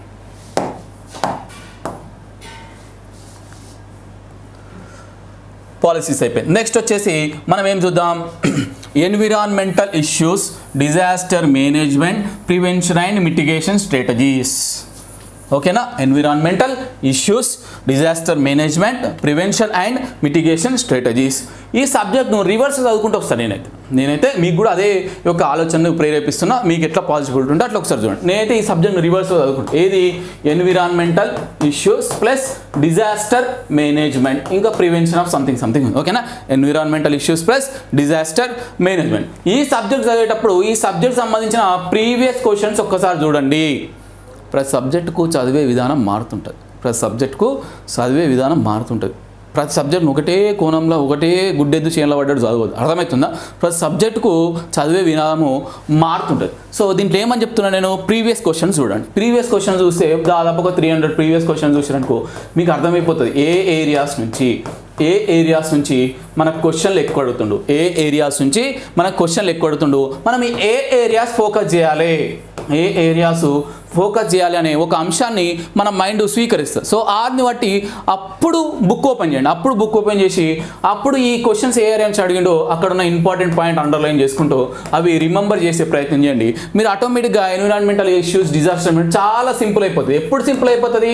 పాలసీస్ అయిపోయింది నెక్స్ట్ వచ్చేసి మనం ఏం చూద్దాం environmental issues disaster management prevention and mitigation strategies ఓకేనా environmental issues disaster management prevention and mitigation strategies ఈ సబ్జెక్ట్ను రివర్స్ చదువుకుంటూ వస్తాను నేనైతే నేనైతే మీకు కూడా అదే యొక్క ఆలోచనను ప్రేరేపిస్తున్నా మీకు ఎట్లా పాజిబిలిటీ ఉంటే అట్లా ఒకసారి చూడండి నేనైతే ఈ సబ్జెక్ట్ను రివర్స్ చదువుకుంటాను ఏది environmental issues plus disaster management ఇంకా ప్రివెన్షన్ ఆఫ్ సంథింగ్ సంథింగ్ ఓకేనా environmental issues plus disaster management ఈ సబ్జెక్ట్ చదివేటప్పుడు ఈ సబ్జెక్ట్ సంబంధించిన ప్రీవియస్ క్వశ్చన్స్ ఒక్కసారి చూడండి ప్రతి సబ్జెక్టుకు చదివే విధానం మారుతుంటుంది ప్రతి సబ్జెక్టుకు చదివే విధానం మారుతుంటుంది ప్రతి సబ్జెక్ట్ ఒకటే కోణంలో ఒకటే గుడ్డెద్దు చేయంలో పడ్డాడు చదవద్దు అర్థమవుతుందా ప్రతి సబ్జెక్టుకు చదివే విధానము మారుతుంటుంది సో దీంట్లో ఏమని చెప్తున్నా నేను ప్రీవియస్ క్వశ్చన్స్ చూడండి ప్రీవియస్ క్వశ్చన్స్ చూస్తే దాదాపు ఒక త్రీ హండ్రెడ్ ప్రీవియస్ క్వశ్చన్స్ చూసిననుకో మీకు అర్థమైపోతుంది ఏ ఏరియాస్ నుంచి ఏ ఏరియాస్ నుంచి మనకు క్వశ్చన్లు ఎక్కువ అడుగుతుండు ఏ ఏరియాస్ నుంచి మనకు క్వశ్చన్లు ఎక్కువ అడుగుతుండు మనం ఈ ఏ ఏరియాస్ ఫోకస్ చేయాలి ఏ ఏరియాస్ ఫోకస్ చేయాలి అనే ఒక అంశాన్ని మన మైండ్ స్వీకరిస్తుంది సో ఆర్ని బట్టి అప్పుడు బుక్ ఓపెన్ చేయండి అప్పుడు బుక్ ఓపెన్ చేసి అప్పుడు ఈ క్వశ్చన్స్ ఏ ఏరియా నుంచి అడిగిండో అక్కడ ఉన్న ఇంపార్టెంట్ పాయింట్ అండర్లైన్ చేసుకుంటూ అవి రిమెంబర్ చేసే ప్రయత్నం చేయండి మీరు ఆటోమేటిక్గా ఎన్విరాన్మెంటల్ ఇష్యూస్ డిజాస్టర్ చాలా సింపుల్ అయిపోతుంది ఎప్పుడు సింపుల్ అయిపోతుంది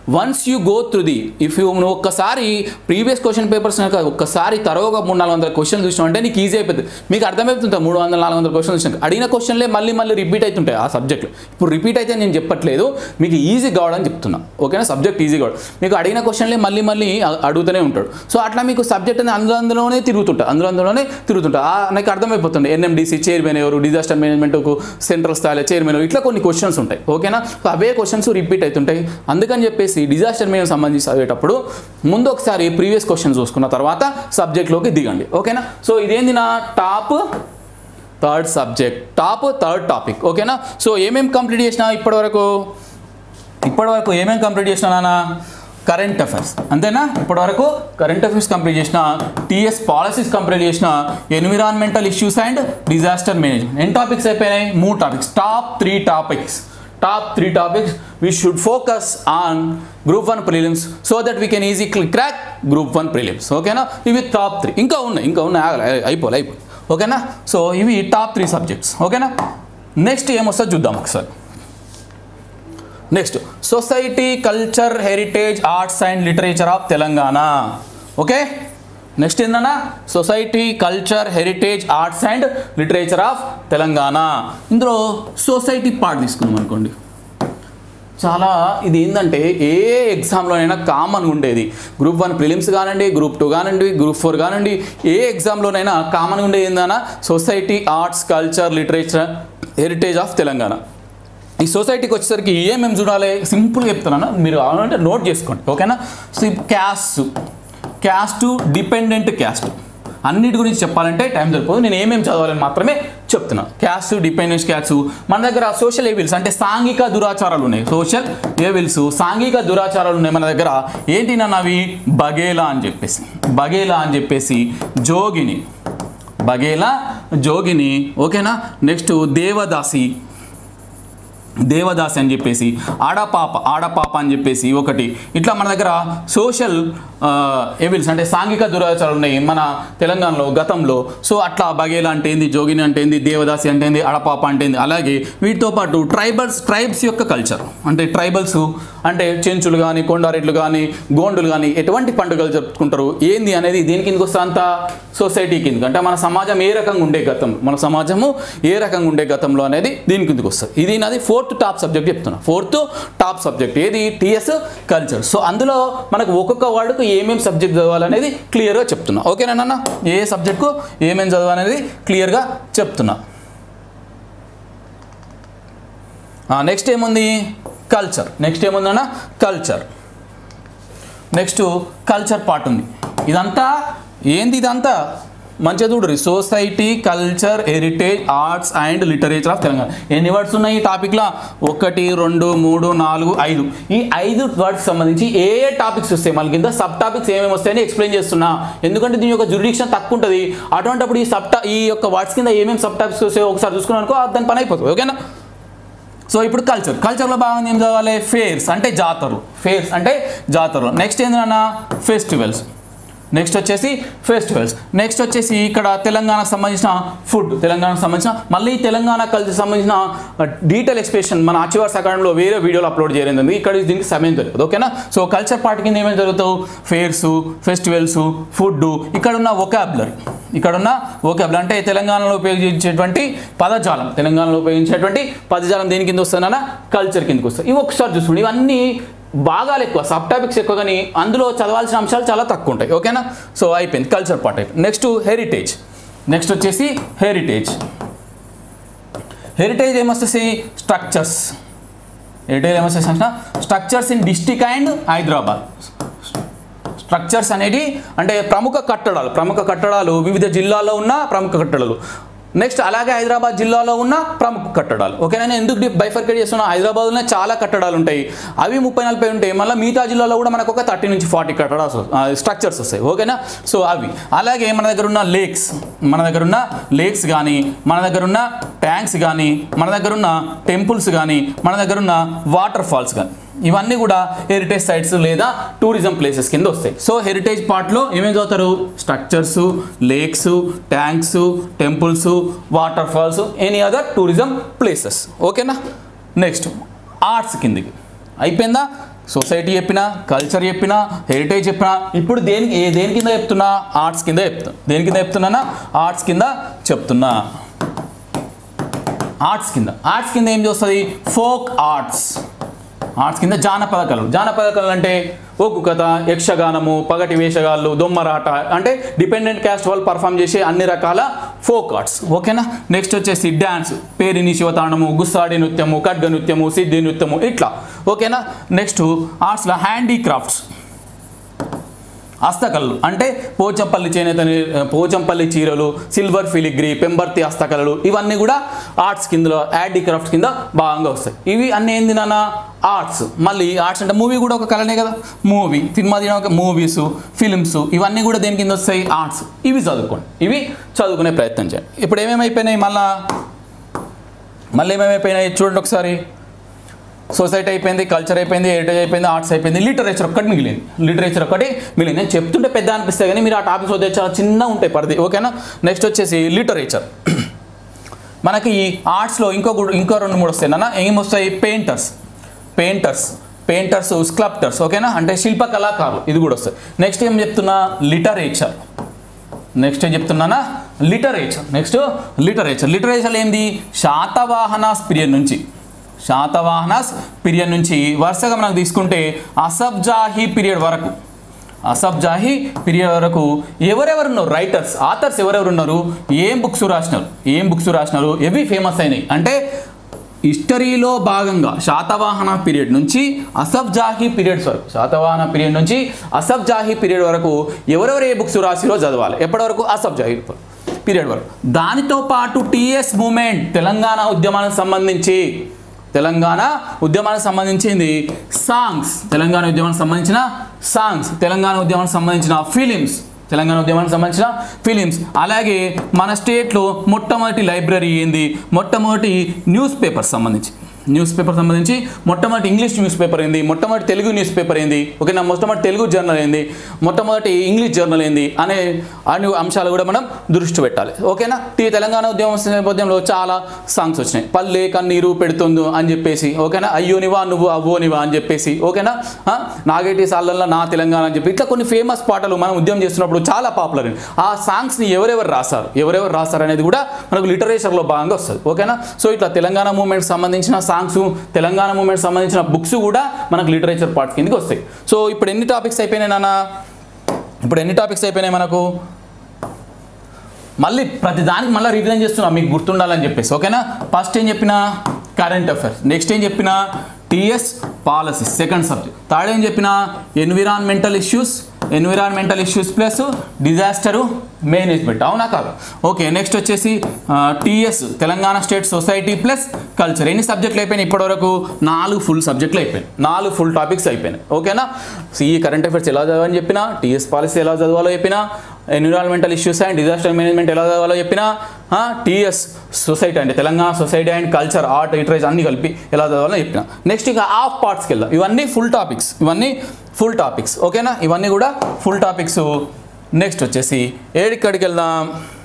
once you go through the if you నువ్వు ఒక్కసారి ప్రీవియస్ క్వశ్చన్ పేపర్స్ కనుక ఒక్కసారి తరోగా మూడు నాలుగు వందల క్వశ్చన్ చూసినావు అంటే నీకు ఈజీ అయిపోతుంది మీకు అర్థమవుతుంటుంది మూడు వందల నాలుగు వందల క్వశ్చన్ చూసినాక అడిగిన క్వశ్చన్లే మళ్ళీ మళ్ళీ రిపీట్ అవుతుంటాయి ఆ సబ్జెక్ట్లో ఇప్పుడు రిపీట్ అయితే నేను చెప్పట్లేదు మీకు ఈజీ కావడం చెప్తున్నా ఓకేనా సబ్జెక్ట్ ఈజీ కావడం మీకు అడిగిన క్వశ్చన్లే మళ్ళీ మళ్ళీ అ- అడుగుతూనే ఉంటాడు సో అట్లా మీకు సబ్జెక్ట్ అనేది అందులో అందులోనే తిరుగుతుంటా అందులో అందులోనే తిరుగుతుంటా ఆ, నాకు అర్థమైపోతుంది ఎన్ఎండిసి చైర్మన్ ఎవరు డిజాస్టర్ మేనేజ్మెంట్కు సెంట్రల్ స్థాయిలో చైర్మన్ ఇట్లా కొన్ని క్వశ్చన్స్ ఉంటాయి ఓకేనా సో అవే క్వశ్చన్స్ రిపీట్ అవుతుంటాయి అందుకని చెప్పేసి డిజాస్టర్ మేనేజ్ సంబంధించి చదివేటప్పుడు ముందు ఒకసారి ప్రీవియస్ క్వశ్చన్ చూసుకున్న తర్వాత సబ్జెక్ట్లోకి దిగండి ఓకేనా సో ఇదేంది నా top third subject top third topic ఓకేనా సో ఏమేమి కంప్లీట్ చేసినా ఇప్పటివరకు ఇప్పటివరకు ఏమేమి కంప్లీట్ చేసినా నాన్న కరెంట్ అఫైర్స్ అంతేనా ఇప్పటివరకు కరెంట్ అఫైర్స్ కంప్లీట్ చేసిన టీఎస్ పాలసీస్ కంప్లీట్ చేసిన environmental issues and disaster management ఎన్ని టాపిక్స్ అయిపోయినాయి మూడు topics top three topics top three topics we should focus on group one prelims so that we can easy crack group one prelims ఓకేనా ఇవి టాప్ త్రీ ఇంకా ఉన్నాయి ఇంకా ఉన్నాయి ఆగలే, అయిపోలే అయిపోయి ఓకేనా సో ఇవి టాప్ త్రీ సబ్జెక్ట్స్ ఓకేనా నెక్స్ట్ ఏమొస్తుందో చూద్దాం ఒకసారి next society culture heritage arts and literature of Telangana okay next ఏందన్నా society culture heritage arts and literature of Telangana ఇందులో సొసైటీ పార్ట్ తీసుకుందాం అనుకోండి చాలా ఇది ఏంటంటే ఏ ఎగ్జామ్లోనైనా కామన్గా ఉండేది గ్రూప్ వన్ ప్రిలిమ్స్ కానివ్వండి గ్రూప్ టూ కానివ్వండి గ్రూప్ ఫోర్ కానివ్వండి ఏ ఎగ్జామ్లోనైనా కామన్గా ఉండేది ఏందన్నా society arts culture literature heritage of Telangana ఈ సొసైటీకి వచ్చేసరికి ఏమేమి చూడాలి సింపుల్గా చెప్తున్నాను మీరు అంటే నోట్ చేసుకోండి ఓకేనా so caste caste dependent caste అన్నిటి గురించి చెప్పాలంటే టైం సరిపోదు నేను ఏమేమి చదవాలని మాత్రమే చెప్తున్నా క్యాస్ట్ డిపెండెన్స్ క్యాస్ట్ మన దగ్గర సోషల్ ఏవిల్స్ అంటే సాంఘిక దురాచారాలు ఉన్నాయి సోషల్ ఏవిల్స్ సాంఘిక దురాచారాలు ఉన్నాయి మన దగ్గర ఏంటి నన్ను అవి బగేలా అని చెప్పేసి బగేలా అని చెప్పేసి జోగిని బగేలా జోగిని ఓకేనా నెక్స్ట్ దేవదాసి దేవదాసి అని చెప్పేసి ఆడపాప ఆడపాప అని చెప్పేసి ఒకటి ఇట్లా మన దగ్గర సోషల్ ఎవిల్స్ అంటే సాంఘిక దురాచారాలు ఉన్నాయి మన తెలంగాణలో గతంలో సో అట్లా బగేలా అంటే ఏంది జోగిని అంటే ఏంది దేవదాసి అంటే ఏంది ఆడపాప అంటే ఏంది అలాగే వీటితో పాటు ట్రైబల్స్ ట్రైబ్స్ యొక్క కల్చర్ అంటే ట్రైబల్స్ అంటే చెంచులు కానీ కొండారెడ్లు కానీ గోండులు కానీ ఎటువంటి పండుగలు జరుపుకుంటారు ఏంది అనేది దేని కిందకి వస్తా అంత సొసైటీ కిందకి అంటే మన సమాజం ఏ రకంగా ఉండే గతం మన సమాజము ఏ రకంగా ఉండే గతంలో అనేది దీని కిందకి వస్తుంది ఇది నాది ఫోర్త్ టాప్ సబ్జెక్ట్ చెప్తున్నా ఫోర్త్ టాప్ సబ్జెక్ట్ ఏది టీఎస్ కల్చర్ సో అందులో మనకు ఒక్కొక్క వర్డ్కు ఏమేమి సబ్జెక్ట్ చదవాలనేది క్లియర్గా చెప్తున్నా ఓకేనా నాన్న ఏ సబ్జెక్ట్కు ఏమేమి చదవాలనేది క్లియర్గా చెప్తున్నా నెక్స్ట్ ఏముంది కల్చర్ నెక్స్ట్ ఏముందన్న కల్చర్ నెక్స్ట్ కల్చర్ పార్ట్ ఉంది ఇదంతా ఏంది ఇదంతా మంచిగా చూడరు society culture heritage arts and literature of Telangana ఎన్ని వర్డ్స్ ఉన్నాయి ఈ టాపిక్లో ఒకటి రెండు మూడు నాలుగు ఐదు ఈ ఐదు వర్డ్స్ సంబంధించి ఏ ఏ టాపిక్స్ వస్తాయి మళ్ళీ కింద సబ్ టాపిక్స్ ఏమేమి వస్తాయని ఎక్స్ప్లెయిన్ చేస్తున్నా ఎందుకంటే దీని యొక్క జురిడిక్షన్ తక్కువ ఉంటుంది అటువంటిప్పుడు ఈ సబ్ ఈ యొక్క వర్డ్స్ కింద ఏమేమి సబ్ టాపిక్స్ వస్తాయో ఒకసారి చూసుకున్నాను అనుకో దాని పని అయిపోతుంది ఓకేనా సో ఇప్పుడు కల్చర్ కల్చర్లో భాగంగా ఏం చదవాలి ఫేర్స్ అంటే జాతరలు ఫేర్స్ అంటే జాతరలు నెక్స్ట్ ఏంటన్నా ఫెస్టివల్స్ నెక్స్ట్ వచ్చేసి ఫెస్టివల్స్ నెక్స్ట్ వచ్చేసి ఇక్కడ తెలంగాణకు సంబంధించిన ఫుడ్ తెలంగాణకు సంబంధించిన మళ్ళీ తెలంగాణ కల్చర్ సంబంధించిన డీటెయిల్ ఎక్స్ప్రెషన్ మన ఆచివర్స్ అకాడమీలో వేరే వీడియోలు అప్లోడ్ చేయలేదు ఇక్కడ దీనికి సమయం దొరకదు ఓకేనా సో కల్చర్ పార్ట్ కింద ఏమేమి జరుగుతావు ఫేర్స్ ఫెస్టివల్స్ ఫుడ్ ఇక్కడ ఉన్న ఒకాబులరీ ఇక్కడ ఉన్న ఒకాబులరీ అంటే తెలంగాణలో ఉపయోగించేటువంటి పదజాలం తెలంగాణలో ఉపయోగించేటువంటి పదజాలం దేని కింద వస్తుందన్న కల్చర్ కిందకి వస్తుంది ఇవి ఒకసారి చూసుకోండి ఇవన్నీ భాగాలు ఎక్కువ సబ్ టాపిక్స్ ఎక్కువ కానీ అందులో చదవాల్సిన అంశాలు చాలా తక్కువ ఉంటాయి ఓకేనా సో అయిపోయింది కల్చర్ పార్ట్ అయిపోయింది నెక్స్ట్ హెరిటేజ్ నెక్స్ట్ వచ్చేసి హెరిటేజ్ హెరిటేజ్ ఏమొస్తుంది స్ట్రక్చర్స్ హెరిటేజ్ ఏమొస్తుంది అంటే structures in district and Hyderabad structures అనేది అంటే ప్రముఖ కట్టడాలు ప్రముఖ కట్టడాలు వివిధ జిల్లాల్లో ఉన్న ప్రముఖ కట్టడాలు నెక్స్ట్ అలాగే హైదరాబాద్ జిల్లాలో ఉన్న ప్రముఖ కట్టడాలు ఓకేనా నేను ఎందుకు బైఫర్కేట్ చేస్తున్నా హైదరాబాద్లోనే చాలా కట్టడాలు ఉంటాయి అవి ముప్పై నలభై ఉంటాయి మళ్ళీ మిగతా జిల్లాలో కూడా మనకు ఒక థర్టీ నుంచి ఫార్టీ కట్టడాలు స్ట్రక్చర్స్ వస్తాయి ఓకేనా సో అవి అలాగే మన దగ్గర ఉన్న లేక్స్ మన దగ్గర ఉన్న లేక్స్ కానీ మన దగ్గర ఉన్న ట్యాంక్స్ కానీ మన దగ్గర ఉన్న టెంపుల్స్ కానీ మన దగ్గర ఉన్న వాటర్ ఫాల్స్ కానీ ఇవన్నీ కూడా హెరిటేజ్ సైట్స్ లేదా టూరిజం ప్లేసెస్ కింద వస్తాయి సో హెరిటేజ్ పార్ట్లో ఏమేమి చదువుతారు structures lakes tanks temples water falls any other tourism places ఓకేనా నెక్స్ట్ ఆర్ట్స్ కిందికి అయిపోయిందా సొసైటీ చెప్పినా కల్చర్ చెప్పినా హెరిటేజ్ చెప్పినా ఇప్పుడు దేనికి ఏ దేని కింద చెప్తున్నా ఆర్ట్స్ కింద చెప్తున్నా దేని కింద చెప్తున్నానా ఆర్ట్స్ కింద చెప్తున్నా ఆర్ట్స్ కింద ఆర్ట్స్ కింద ఏం చేస్తుంది ఫోక్ ఆర్ట్స్ ఆర్ట్స్ కింద జానపద కళలు జానపద కళలు అంటే ఒగ్గు కథ యక్షగానము పగటి వేషగాళ్ళు దొమ్మరాట అంటే డిపెండెంట్ క్యాస్ట్ వాళ్ళు పర్ఫామ్ చేసే అన్ని రకాల ఫోక్ ఆర్ట్స్ ఓకేనా నెక్స్ట్ వచ్చేసి డ్యాన్స్ పేరిని శివతాండము గుస్సాడి నృత్యము ఖడ్గ నృత్యము సిద్ధి నృత్యము ఇట్లా ఓకేనా నెక్స్ట్ ఆర్ట్స్లో హ్యాండీక్రాఫ్ట్స్ హస్తకళలు అంటే పోచంపల్లి చేనేత ని- పోచంపల్లి చీరలు సిల్వర్ ఫిలిగ్రీ పెంబర్తి హస్తకళలు ఇవన్నీ కూడా ఆర్ట్స్ కిందలో క్రాఫ్ట్ కింద భాగంగా వస్తాయి ఇవి అన్నీ ఏంది నాన్న ఆర్ట్స్ మళ్ళీ ఆర్ట్స్ అంటే మూవీ కూడా ఒక కళనే కదా మూవీ సినిమా తీయడం ఒక మూవీస్ ఫిల్మ్స్ ఇవన్నీ కూడా దేని కింద వస్తాయి ఆర్ట్స్ ఇవి చదువుకోండి ఇవి చదువుకునే ప్రయత్నం చేయండి ఇప్పుడు ఏమేమైపోయినాయి మళ్ళా మళ్ళీ ఏమేమైపోయినాయి చూడండి ఒకసారి సొసైటీ అయిపోయింది కల్చర్ అయిపోయింది హెరిటేజ్ అయిపోయింది ఆర్ట్స్ అయిపోయింది లిటరేచర్ ఒక్కటి మిగిలింది లిటరేచర్ ఒక్కటి మిగిలింది నేను చెప్తుంటే పెద్ద అనిపిస్తాయి కానీ మీరు ఆ టాపిక్స్ వద్ద చాలా చిన్న ఉంటాయి పరిధి ఓకేనా నెక్స్ట్ వచ్చేసి లిటరేచర్ మనకి ఈ ఆర్ట్స్లో ఇంకో గు- ఇంకో రెండు మూడు వస్తాయి నాన్న ఏం వస్తాయి పెయింటర్స్ పెయింటర్స్ పెయింటర్స్ స్క్లప్టర్స్ ఓకేనా అంటే శిల్ప కళాకారులు ఇది కూడా వస్తాయి నెక్స్ట్ ఏం చెప్తున్నా లిటరేచర్ నెక్స్ట్ ఏం చెప్తున్నానా లిటరేచర్ నెక్స్ట్ లిటరేచర్ లిటరేచర్ ఏంది శాతవాహనాస్ పీరియడ్ నుంచి శాతవాహనాస్ పీరియడ్ నుంచి వరుసగా మనకు తీసుకుంటే అసబ్జాహీ పీరియడ్ వరకు అసబ్జాహీ పీరియడ్ వరకు ఎవరెవరు ఉన్నారు రైటర్స్ ఆథర్స్ ఎవరెవరు ఉన్నారు ఏం బుక్స్ రాసినారు ఏం బుక్స్ రాసినారు ఎవి ఫేమస్ అయినాయి అంటే హిస్టరీలో భాగంగా శాతవాహన పీరియడ్ నుంచి అసబ్జాహీ పీరియడ్స్ వరకు శాతవాహన పీరియడ్ నుంచి అసబ్జాహీ పీరియడ్ వరకు ఎవరెవరు ఏ బుక్స్ రాసిరో చదవాలి ఎప్పటి వరకు అసబ్జాహీ పీరియడ్ వరకు దానితో పాటు టిఎస్ మూమెంట్ తెలంగాణ ఉద్యమానికి సంబంధించి తెలంగాణ ఉద్యమానికి సంబంధించింది సాంగ్స్ తెలంగాణ ఉద్యమానికి సంబంధించిన సాంగ్స్ తెలంగాణ ఉద్యమానికి సంబంధించిన ఫిలిమ్స్ తెలంగాణ ఉద్యమానికి సంబంధించిన ఫిలిమ్స్ అలాగే మన స్టేట్లో మొట్టమొదటి లైబ్రరీ ఏంది మొట్టమొదటి న్యూస్ పేపర్ సంబంధించి న్యూస్ పేపర్ సంబంధించి మొట్టమొదటి ఇంగ్లీష్ న్యూస్ పేపర్ ఏంది మొట్టమొదటి తెలుగు న్యూస్ పేపర్ ఏంది ఓకేనా మొట్టమొదటి తెలుగు జర్నల్ ఏంది మొట్టమొదటి ఇంగ్లీష్ జర్నల్ ఏంది అనే అన్ని అంశాలు కూడా మనం దృష్టి పెట్టాలి ఓకేనా ఈ తెలంగాణ ఉద్యమం నేపథ్యంలో చాలా సాంగ్స్ వచ్చినాయి పల్లె కన్నీరు పెడుతుందు అని చెప్పేసి ఓకేనా అయ్యోనివా నువ్వు అవ్వోనివా అని చెప్పేసి ఓకేనా ఆ, నాగేటి సార్లల్లో నా తెలంగాణ అని చెప్పి ఇట్లా కొన్ని ఫేమస్ పాటలు మనం ఉద్యమం చేస్తున్నప్పుడు చాలా పాపులర్ ఆ సాంగ్స్ని ఎవరెవరు రాశారు ఎవరెవరు రాశారు అనేది కూడా మనకు లిటరేచర్లో భాగంగా వస్తుంది ఓకేనా సో ఇట్లా తెలంగాణ మూమెంట్ సంబంధించిన సాంగ్స్ తెలంగాణ మూమెంట్ సంబంధించిన బుక్స్ కూడా మనకు లిటరేచర్ పార్ట్ కిందకి వస్తాయి సో ఇప్పుడు ఎన్ని టాపిక్స్ అయిపోయినాయి నాన్న ఇప్పుడు ఎన్ని టాపిక్స్ అయిపోయినాయి మనకు మళ్ళీ ప్రతి దానికి మళ్ళీ రివిజన్ చేస్తున్నా మీకు గుర్తుండాలని చెప్పేసి ఓకేనా ఫస్ట్ ఏం చెప్పిన కరెంట్ అఫైర్స్ నెక్స్ట్ ఏం చెప్పిన TS policies second subject third ఏం చెప్పిన environmental issues environmental issues plus disaster management అవునా కాదు ఓకే నెక్స్ట్ వచ్చేసి TS Telangana state society plus culture ఎన్ని సబ్జెక్టులు అయిపోయినాయి ఇప్పటివరకు నాలుగు ఫుల్ సబ్జెక్టులు అయిపోయినాయి నాలుగు ఫుల్ టాపిక్స్ అయిపోయినాయి ఓకేనా సిఈ కరెంట్ అఫైర్స్ ఎలా చదవాలని చెప్పినా టీఎస్ పాలసీ ఎలా చదవాలో చెప్పినా environmental issues and disaster management ఎలా చదవాలో చెప్పినా టీఎస్ సొసైటీ అంటే Telangana society and culture art literature అన్ని కలిపి ఎలా చదవాలో చెప్పిన నెక్స్ట్ ఇక హాఫ్ పార్ట్స్కి వెళ్దాం ఇవన్నీ ఫుల్ టాపిక్స్ ఇవన్నీ ఫుల్ టాపిక్స్ ఓకేనా ఇవన్నీ కూడా ఫుల్ టాపిక్స్ నెక్స్ట్ వచ్చేసి ఏడిక్కడికి వెళ్దాం